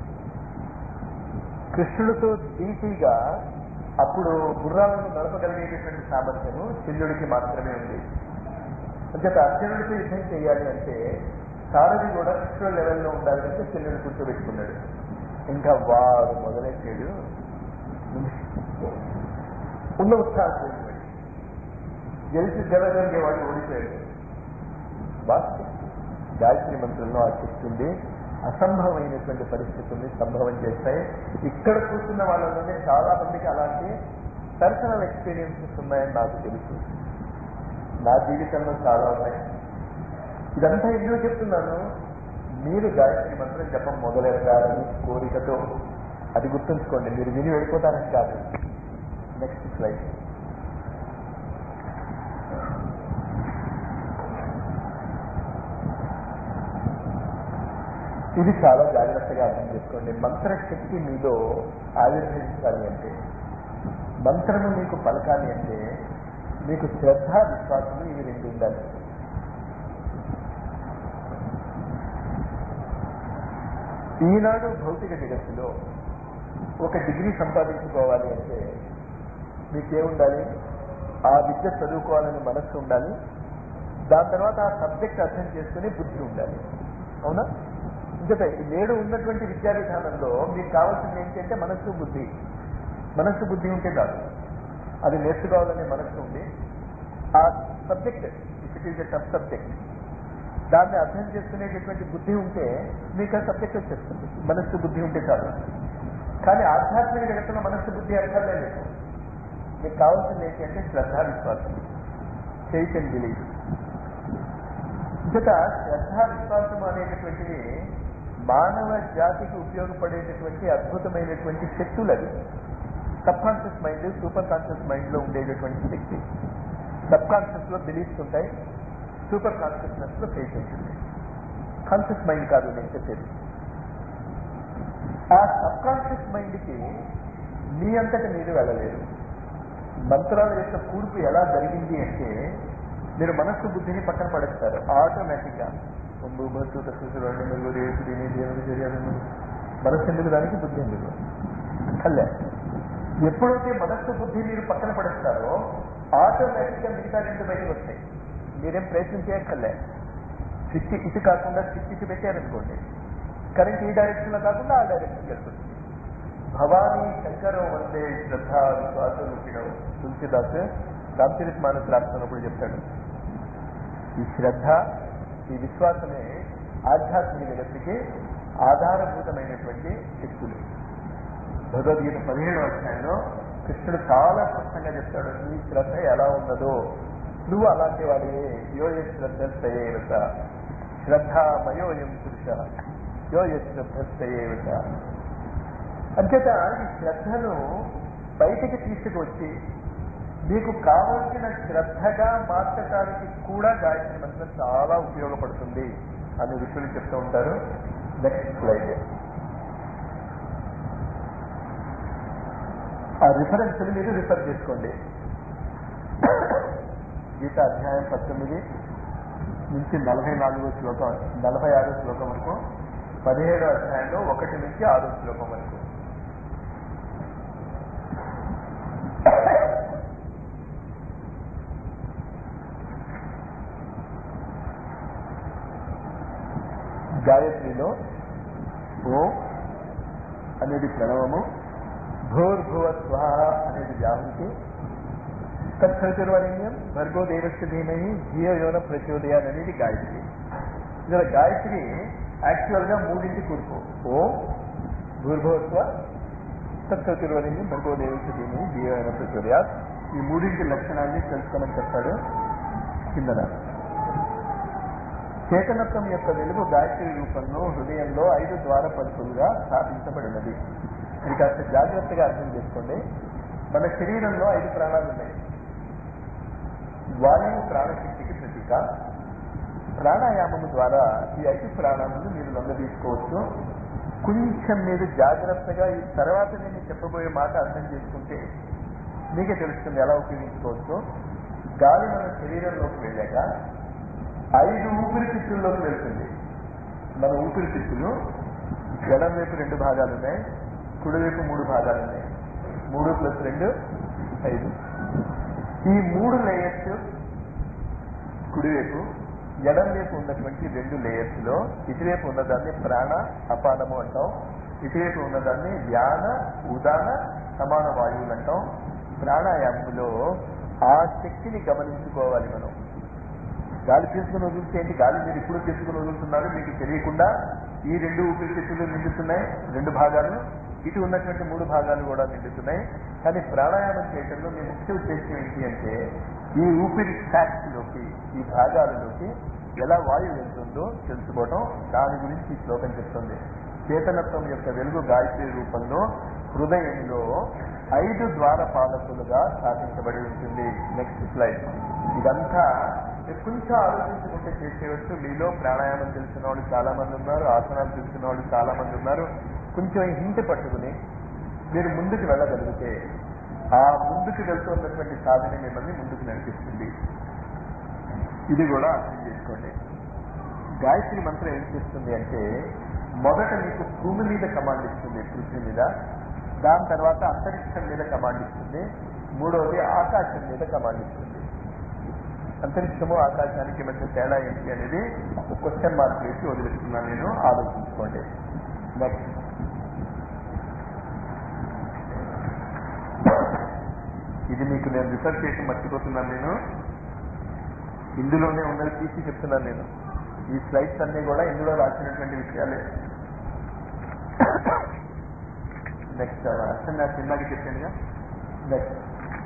కృష్ణుడితో ధీటీగా అప్పుడు గుర్రాలను నడపగలిగేటటువంటి సామర్థ్యము శల్యుడికి మాత్రమే ఉంది అంచేత అర్జునుడితో యుద్ధం చేయాలి అంటే సారథి కూడా కృష్ణుడు లెవెల్లో ఉండాలి అంటే శల్యుడు కూర్చోబెట్టుకున్నాడు ఇంకా వాడు మొదలెట్టాడు ఉన్న ఉత్సాహం పోయింది వాడికి. గెలిచి గెలగలిగే వాడు ఓడిపోయాడు వాస్తవం గాయత్రి మంత్రంలో ఆ శక్తి ఉంది అసంభవమైనటువంటి పరిస్థితుల్ని సంభవం చేస్తాయి ఇక్కడ కూర్చున్న వాళ్ళలోనే చాలా మందికి అలాంటి పర్సనల్ ఎక్స్పీరియన్సెస్ ఉన్నాయని నాకు తెలుసు నా జీవితంలో చాలా ఉన్నాయి ఇదంతా ఎందుకు చెప్తున్నాను మీరు గాయత్రి మంత్రం జపం మొదలెట్టాలని కోరికతో అది గుర్తుంచుకోండి మీరు విని వెళ్ళిపోతారని కాదు నెక్స్ట్ స్లైడ్ ఇది చాలా జాగ్రత్తగా అర్థం చేసుకోండి మంత్రశక్తి మీలో ఆవిర్భవించాలి అంటే మంత్రము మీకు పలకాలి అంటే మీకు శ్రద్ధ విశ్వాసము ఇవి రెండు ఉండాలి ఈనాడు భౌతిక జగత్తులో ఒక డిగ్రీ సంపాదించుకోవాలి అంటే మీకేముండాలి ఆ విద్య చదువుకోవాలని మనస్సు ఉండాలి దాని తర్వాత ఆ సబ్జెక్ట్ అర్థం చేసుకుని బుద్ధి ఉండాలి అవునా ఇంకతే ఈ నేడు ఉన్నటువంటి విద్యా విధానంలో మీకు కావాల్సింది ఏంటంటే మనస్సు బుద్ధి మనస్సు బుద్ధి ఉంటే కాదు అది నేర్చుకోవాలనే మనస్సు ఉంది ఆ subject if it is a tough subject దాన్ని అర్థం చేసుకునేటటువంటి బుద్ధి ఉంటే మీకు ఆ సబ్జెక్ట్ వచ్చేస్తుంది మనస్సు బుద్ధి ఉంటే చాలు కానీ ఆధ్యాత్మిక జగత్తులో మనస్సు బుద్ధి అర్థాలే లేదు మీకు కావాల్సింది ఏంటి అంటే శ్రద్ధ విశ్వాసం ఫెయిత్ అండ్ బిలీఫ్ ఇంకట శ్రద్ధ విశ్వాసం అనేటటువంటివి మానవ జాతికి ఉపయోగపడేటటువంటి అద్భుతమైనటువంటి శక్తులు అవి subconscious mind superconscious mind లో ఉండేటటువంటి శక్తి సబ్ కాన్షియస్ లో బిలీఫ్స్ ఉంటాయి సూపర్ కాన్షియస్నెస్ లో ఫెయిత్ ఉంటుంది కాన్షియస్ మైండ్ కాదు నేను చెప్పేది ఆ సబ్ కాన్షియస్ మైండ్ కి మీ అంతట మీరు వెళ్ళలేరు మంత్రాల యొక్క కూర్పు ఎలా జరిగింది అంటే మీరు మనస్సు బుద్ధిని పక్కన పడేస్తారు ఆటోమేటిక్ గా ముందు భక్తు తక్కువ మెరుగు రేపు దీని దేవుని చర్యలను మనస్సు ఎందుకు దానికి బుద్ధి ఎందుకు కల్లే ఎప్పుడైతే మనస్సు బుద్ధి మీరు పక్కన పడేస్తారో ఆటోమేటిక్ గా మిగతా రెండు బయటకు వస్తాయి మీరేం ప్రయత్నం చేయక్కర్లే స్విచ్ ఇటు కాకుండా స్విచ్ ఇటు పెట్టారనుకోండి కరెంట్ ఈ డైరెక్షన్ లో కాకుండా ఆ డైరెక్షన్ వెళ్తుంది భవానీ శంకరం వందే శ్రద్ధ విశ్వాస రూపిణం తులసిదాస్ రామచరిత్ మానస్ రాస్తున్నప్పుడు చెప్తాడు ఈ శ్రద్ధ ఈ విశ్వాసమే ఆధ్యాత్మిక జగత్తుకి ఆధారభూతమైనటువంటి శక్తులు భగవద్గీత పదిహేడు అధ్యాయంలో కృష్ణుడు చాలా స్పష్టంగా చెప్తాడు నీ శ్రద్ధ ఎలా ఉన్నదో నువ్వు అలాంటి వాడివే యో ఏ శ్రద్ధస్తయేవత శ్రద్ధ మయోయం పురుష యో ఏ శ్రద్ధస్తయేవత అంచేత ఈ శ్రద్ధను బయటికి తీసుకువచ్చి మీకు కావలసిన శ్రద్ధగా మార్చడానికి కూడా గాయత్రి మంత్రం చాలా ఉపయోగపడుతుంది అని ఋషులు చెప్తూ ఉంటారు నెక్స్ట్ స్లైడ్ ఆ రిఫరెన్స్ మీరు రిఫర్ చేసుకోండి గీత అధ్యాయం పంతొమ్మిది నుంచి నలభై నాలుగో శ్లోకం నలభై ఆరో శ్లోకం వరకు పదిహేడో అధ్యాయంలో ఒకటి నుంచి ఆరో శ్లోకం వరకు గాయత్రిలో ఓ అనేది ప్రణవము భూర్భువ స్వాహ అనేది వ్యాహృతి తత్సర్వరణ్యం భర్గో దేవస్య ధీమహి ధియ యోన ప్రచోదయాన్ అనేది గాయత్రి ఇక్కడ గాయత్రి యాక్చువల్ గా మూడింటి కూర్పు ఓ భూర్భువస్వ తత్సర్వరణ్యం భర్గో దేవస్య ధీమహి ధియ యోన ప్రచోదయాత్ ఈ మూడింటి లక్షణాన్ని తెలుసుకోమని చెప్తాడు కిందన చేతనత్వం యొక్క వెలుగు గాయత్రి రూపంలో హృదయంలో ఐదు ద్వార పలుకులుగా స్థాపించబడినది ఇది కాస్త జాగ్రత్తగా అర్థం చేసుకోండి మన శరీరంలో ఐదు ప్రాణాలు ఉన్నాయి వాయువు ప్రాణశక్తికి ప్రతీక ప్రాణాయామము ద్వారా ఈ ఐదు ప్రాణాలను మీరు లొంగదీసుకోవచ్చు కొంచెం మీరు జాగ్రత్తగా ఈ తర్వాత నేను చెప్పబోయే మాట అర్థం చేసుకుంటే మీకే తెలుస్తుంది ఎలా ఉపయోగించుకోవచ్చు గాలి మన శరీరంలోకి వెళ్ళాక ఐదు ఊపిరితిత్తుల్లోకి వెళ్తుంది మన ఊపిరితిత్తులు ఎడం వైపు రెండు భాగాలు ఉన్నాయి కుడివైపు మూడు భాగాలు ఉన్నాయి మూడు ప్లస్ రెండు ఐదు ఈ మూడు లేయర్స్ కుడివైపు ఎడం వైపు ఉన్నటువంటి రెండు లేయర్స్ లో ఇటువైపు ఉన్నదాన్ని ప్రాణ అపానము అంటాం ఇటువైపు ఉన్నదాన్ని వ్యాన ఉదాన సమాన వాయువులు అంటాం ప్రాణాయామంలో ఆ శక్తిని గమనించుకోవాలి మనం గాలి పీల్చుకుని వదులుతే ఏంటి గాలి మీరు ఇప్పుడు పీల్చుకుని వదులుతున్నారు మీకు తెలియకుండా ఈ రెండు ఊపిరితిత్తులు నిండుతున్నాయి రెండు భాగాలు ఇటు ఉన్నటువంటి మూడు భాగాలు కూడా నిండుతున్నాయి కానీ ప్రాణాయామం చేయడంలో మీ ముఖ్య ఉద్దేశం ఏంటి అంటే ఈ ఊపిరి ట్రాక్స్ లోకి ఈ భాగాలలోకి ఎలా వాయువు వెళ్తుందో తెలుసుకోవడం దాని గురించి ఈ శ్లోకం చెప్తుంది చేతనత్వం యొక్క వెలుగు గాయత్రి రూపంలో హృదయంలో ఐదు ద్వారపాలకులుగా స్థాపించబడి ఉంటుంది నెక్స్ట్ స్లైడ్ ఇదంతా మీరు కొంచెం ఆలోచించుకుంటే చేసేవచ్చు మీలో ప్రాణాయామం తెలిసిన వాళ్ళు చాలా మంది ఉన్నారు ఆసనాలు తెలిసిన వాళ్ళు చాలా మంది ఉన్నారు కొంచెం హింట్ పట్టుకుని మీరు ముందుకు వెళ్ళగలిగితే ఆ ముందుకు వెళ్తున్నటువంటి సాధన మిమ్మల్ని ముందుకు నడిపిస్తుంది ఇది కూడా అర్థం చేసుకోండి గాయత్రి మంత్రం ఏం చేస్తుంది అంటే మొదట మీకు భూమి మీద కమాండ్ ఇస్తుంది పృథ్వీ మీద దాని తర్వాత అంతరిక్షం మీద కమాండ్ ఇస్తుంది మూడవది ఆకాశం మీద కమాండ్ ఇస్తుంది అంతరిక్షము ఆకాశానికి మధ్య తేడా ఏంటి అనేది ఒక క్వశ్చన్ మార్క్ వేసి వదిలిస్తున్నాను నేను ఆలోచించుకోండి నెక్స్ట్ ఇది మీకు నేను రిఫర్ చేసి మర్చిపోతున్నాను నేను ఇందులోనే ఉన్నది తీసి చెప్తున్నాను నేను ఈ స్లైడ్స్ అన్ని కూడా ఇందులో రాసినటువంటి విషయాలే నెక్స్ట్ అర్థం నాకు ఇందాక చెప్పానుగా నెక్స్ట్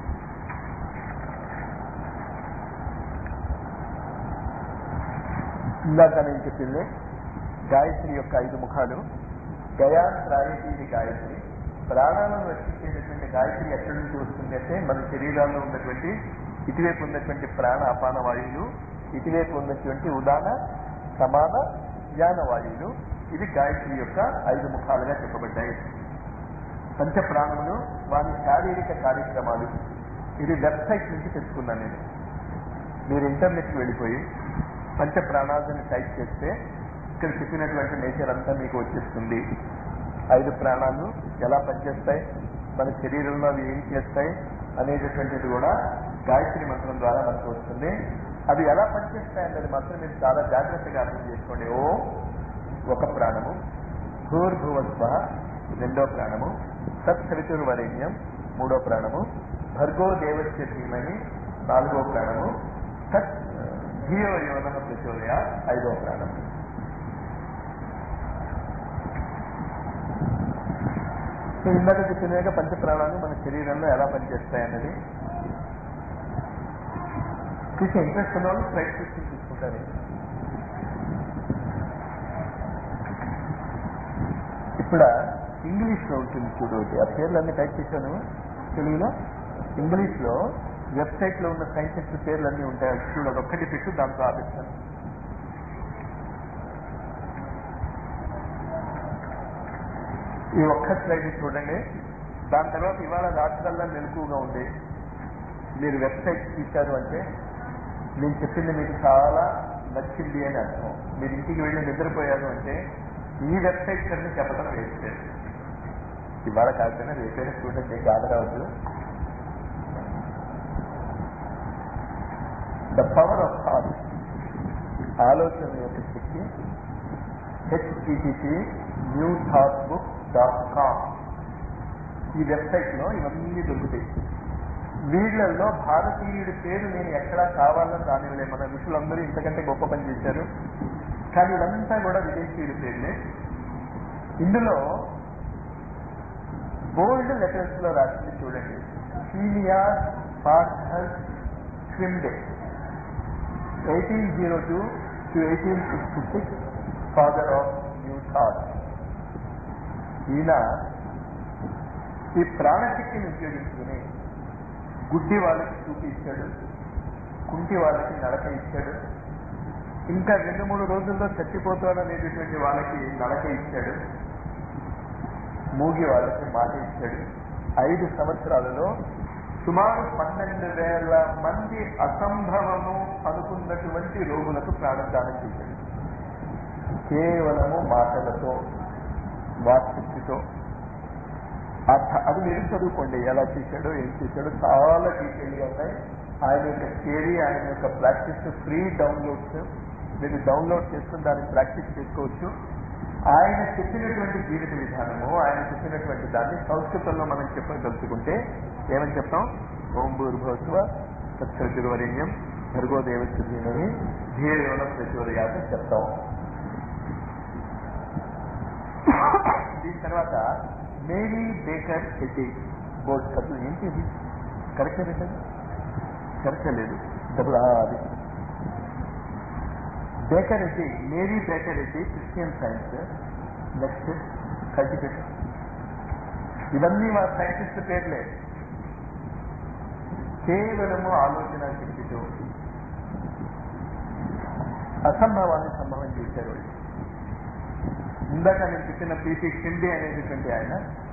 ఇందాక నేను చెప్పింది గాయత్రి యొక్క ఐదు ముఖాలు గయా త్రాయతీది గాయత్రి ప్రాణాలను రక్షించేటటువంటి గాయత్రి ఎక్కడి నుంచి వస్తుంది అంటే మన శరీరాల్లో ఉన్నటువంటి ఇటువైపు ఉన్నటువంటి ప్రాణ అపాన వాయువులు ఇటువైపు ఉన్నటువంటి ఉదాన సమాన జ్ఞాన వాయువులు ఇది గాయత్రి యొక్క ఐదు ముఖాలుగా చెప్పబడ్డాయి పంచ ప్రాణములు వారి శారీరక కార్యక్రమాలు ఇది వెబ్సైట్ నుంచి తెచ్చుకున్నాను నేను మీరు ఇంటర్నెట్కి వెళ్ళిపోయి పంచ ప్రాణాలను టైప్ చేస్తే ఇక్కడ చెప్పినటువంటి నేచర్ అంతా మీకు వచ్చేస్తుంది ఐదు ప్రాణాలు ఎలా పనిచేస్తాయి మన శరీరంలో అవి ఏం చేస్తాయి అనేటటువంటిది కూడా గాయత్రి మంత్రం ద్వారా మనకు వస్తుంది అవి ఎలా పనిచేస్తాయి అన్నది మాత్రం మీరు చాలా జాగ్రత్తగా అర్థం చేసుకోండి ఓ ఒక ప్రాణము భూర్భువస్వ రెండో ప్రాణము సత్సవితుర్వరేణ్యం మూడో ప్రాణము భర్గో దేవస్య ధీమని నాలుగో ప్రాణము సత్ ధియో యోన ప్రచోదయ ఐదో ప్రాణం సో ఇందాక చెప్పినగా పంచ ప్రాణాలు మన శరీరంలో ఎలా పనిచేస్తాయన్నది చూసే ఇంట్రెస్ట్ ఉన్న వాళ్ళు స్లైడ్ చూసి తీసుకుంటారు ఇప్పుడు ఇంగ్లీష్ లో ఉంటుంది చూడు ఆ పేర్లన్నీ టైప్ చేశాను తెలుగులో ఇంగ్లీష్ లో వెబ్సైట్ లో ఉన్న సైంటిస్ట్ పేర్లన్నీ ఉంటాయి అది చూడు అదొక్కటి పెట్టు దాంట్లో ఆపిస్తాను ఈ ఒక్క స్లైడ్ చూడండి దాని తర్వాత ఇవాళ రాత్రల్లా మెలకుగా ఉంది మీరు వెబ్సైట్ చూశారు అంటే నేను చెప్పింది మీకు చాలా నచ్చింది అని అర్థం మీరు ఇంటికి వెళ్ళి నిద్రపోయారు అంటే ఈ వెబ్సైట్స్ అన్ని చెప్పడం వేస్ట్ ఇవాళ కాకపోయినా రేపైనా చూడండి గాదరావద్దు ద పవర్ ఆఫ్ థాట్ ఆలోచన యొక్క శక్తి HTTP new thought book dot com ఈ వెబ్సైట్ లో ఇవన్నీ దొరుకుతాయి వీళ్ళల్లో భారతీయుడి పేరు నేను ఎక్కడా కావాలని రానివ్వలే మన ఋషులందరూ ఇంతకంటే గొప్ప పని చేశారు కానీ ఇదంతా కూడా విదేశీయుడి పేర్లే ఇందులో బోల్డ్ లెటర్స్ లో రాసింది చూడండి సీనియా పార్థర్ స్విమ్డే eighteen zero two to eighteen sixty six father of new thought ఈయన ఈ ప్రాణశక్తిని ఉపయోగించుకుని గుడ్డి వాళ్ళకి చూపి ఇచ్చాడు కుంటి వాళ్ళకి నడక ఇచ్చాడు ఇంకా రెండు మూడు రోజుల్లో చచ్చిపోతాననేటటువంటి వాళ్ళకి నడక ఇచ్చాడు మూగి వాళ్ళకి మాట ఇచ్చాడు ఐదు సంవత్సరాలలో సుమారు పన్నెండు వేల మంది అసంభవము అనుకున్నటువంటి రోగులకు ప్రాణదానం చేశాడు కేవలము మాటలతో వాక్శక్తితో అది మీరు చదువుకోండి ఎలా చేశాడో ఏం చేశాడో చాలా డీటెయిల్గా ఉన్నాయి ఆయన యొక్క థియరీ ఆయన యొక్క ప్రాక్టీస్ ఫ్రీ డౌన్లోడ్స్ మీరు డౌన్లోడ్ చేసుకుని దాన్ని ప్రాక్టీస్ చేసుకోవచ్చు ఆయన చెప్పినటువంటి జీవిత విధానము ఆయన చెప్పినటువంటి దాన్ని సంస్కృతంలో మనం చెప్పదలుచుకుంటే ఏమని చెప్తాం ఓం భూర్భవత్వ సత్సర్గురువరేణ్యం భర్గో దేవస్థితిని ధీయోన ప్రచోదయాత చెప్తాం దీని తర్వాత మేరీ బేకర్ ఎడ్డి బోర్డ్ సభ్యులు ఏంటి ఇది కరెక్ట్ ఏంటండి కరెక్ట్ లేదు డబ్బులు అది Baker Eddy Mary Baker Eddy Christian Science next cultivate ఇవన్నీ మా సైంటిస్ట్ పేర్లే కేవలము ఆలోచన శక్తితో అసంభవాన్ని సంభవం చేశారు వాళ్ళు ఇందాక నేను చెప్పిన పీపీ షిండే అనేటటువంటి ఆయన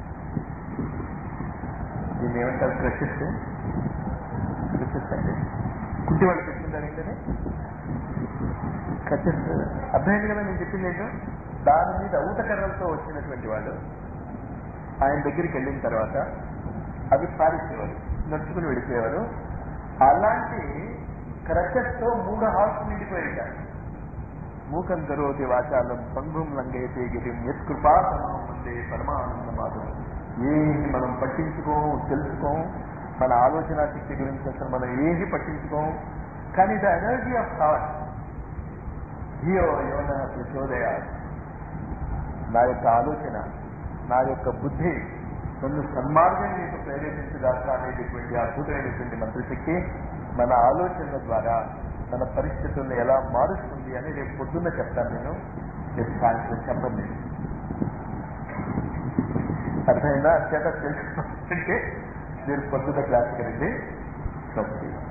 దీన్ని ఏమంటారు క్రషెస్ క్రషెస్ అంటే కుంటి వాళ్ళు చెప్తుంటారు ఏంటనే క్రషెస్ అర్థమైంది కదా నేను చెప్పింది ఏంటో దాని మీద ఊటకర్రలతో వచ్చినటువంటి వాళ్ళు ఆయన దగ్గరికి వెళ్ళిన తర్వాత అవి పారిచ్చేవారు నడుచుకుని వెళ్ళిపోయేవారు అలాంటి క్రషెస్ తో మూడు హాల్స్ నిండిపోయాయి మూకం కరోతి వాచాలం పంగుం లంగైతే గిరిం యత్కృపా ముందే పరమానంద మాధవం ఏమి మనం పట్టించుకోం తెలుసుకోం మన ఆలోచన శక్తి గురించి అసలు మనం ఏమి పట్టించుకోం కానీ ద ఎనర్జీ ఆఫ్ థాట్ ధియో యోన ప్రచోదయ నా యొక్క ఆలోచన నా యొక్క బుద్ధి నన్ను సన్మార్గం నీకు ప్రేరేపించదాకా అనేటటువంటి అద్భుతమైనటువంటి మంత్రశక్తి మన ఆలోచనల ద్వారా మన పరిస్థితులను ఎలా మారుస్తుంది అని రేపు పొద్దున్న చెప్తాను నేను రేపు సాయంత్రం చెప్పండి నేను అర్థమైందా చేత తెలుసుకుంటే మీరు పొద్దున్న క్లాస్కి రండి స్వస్తి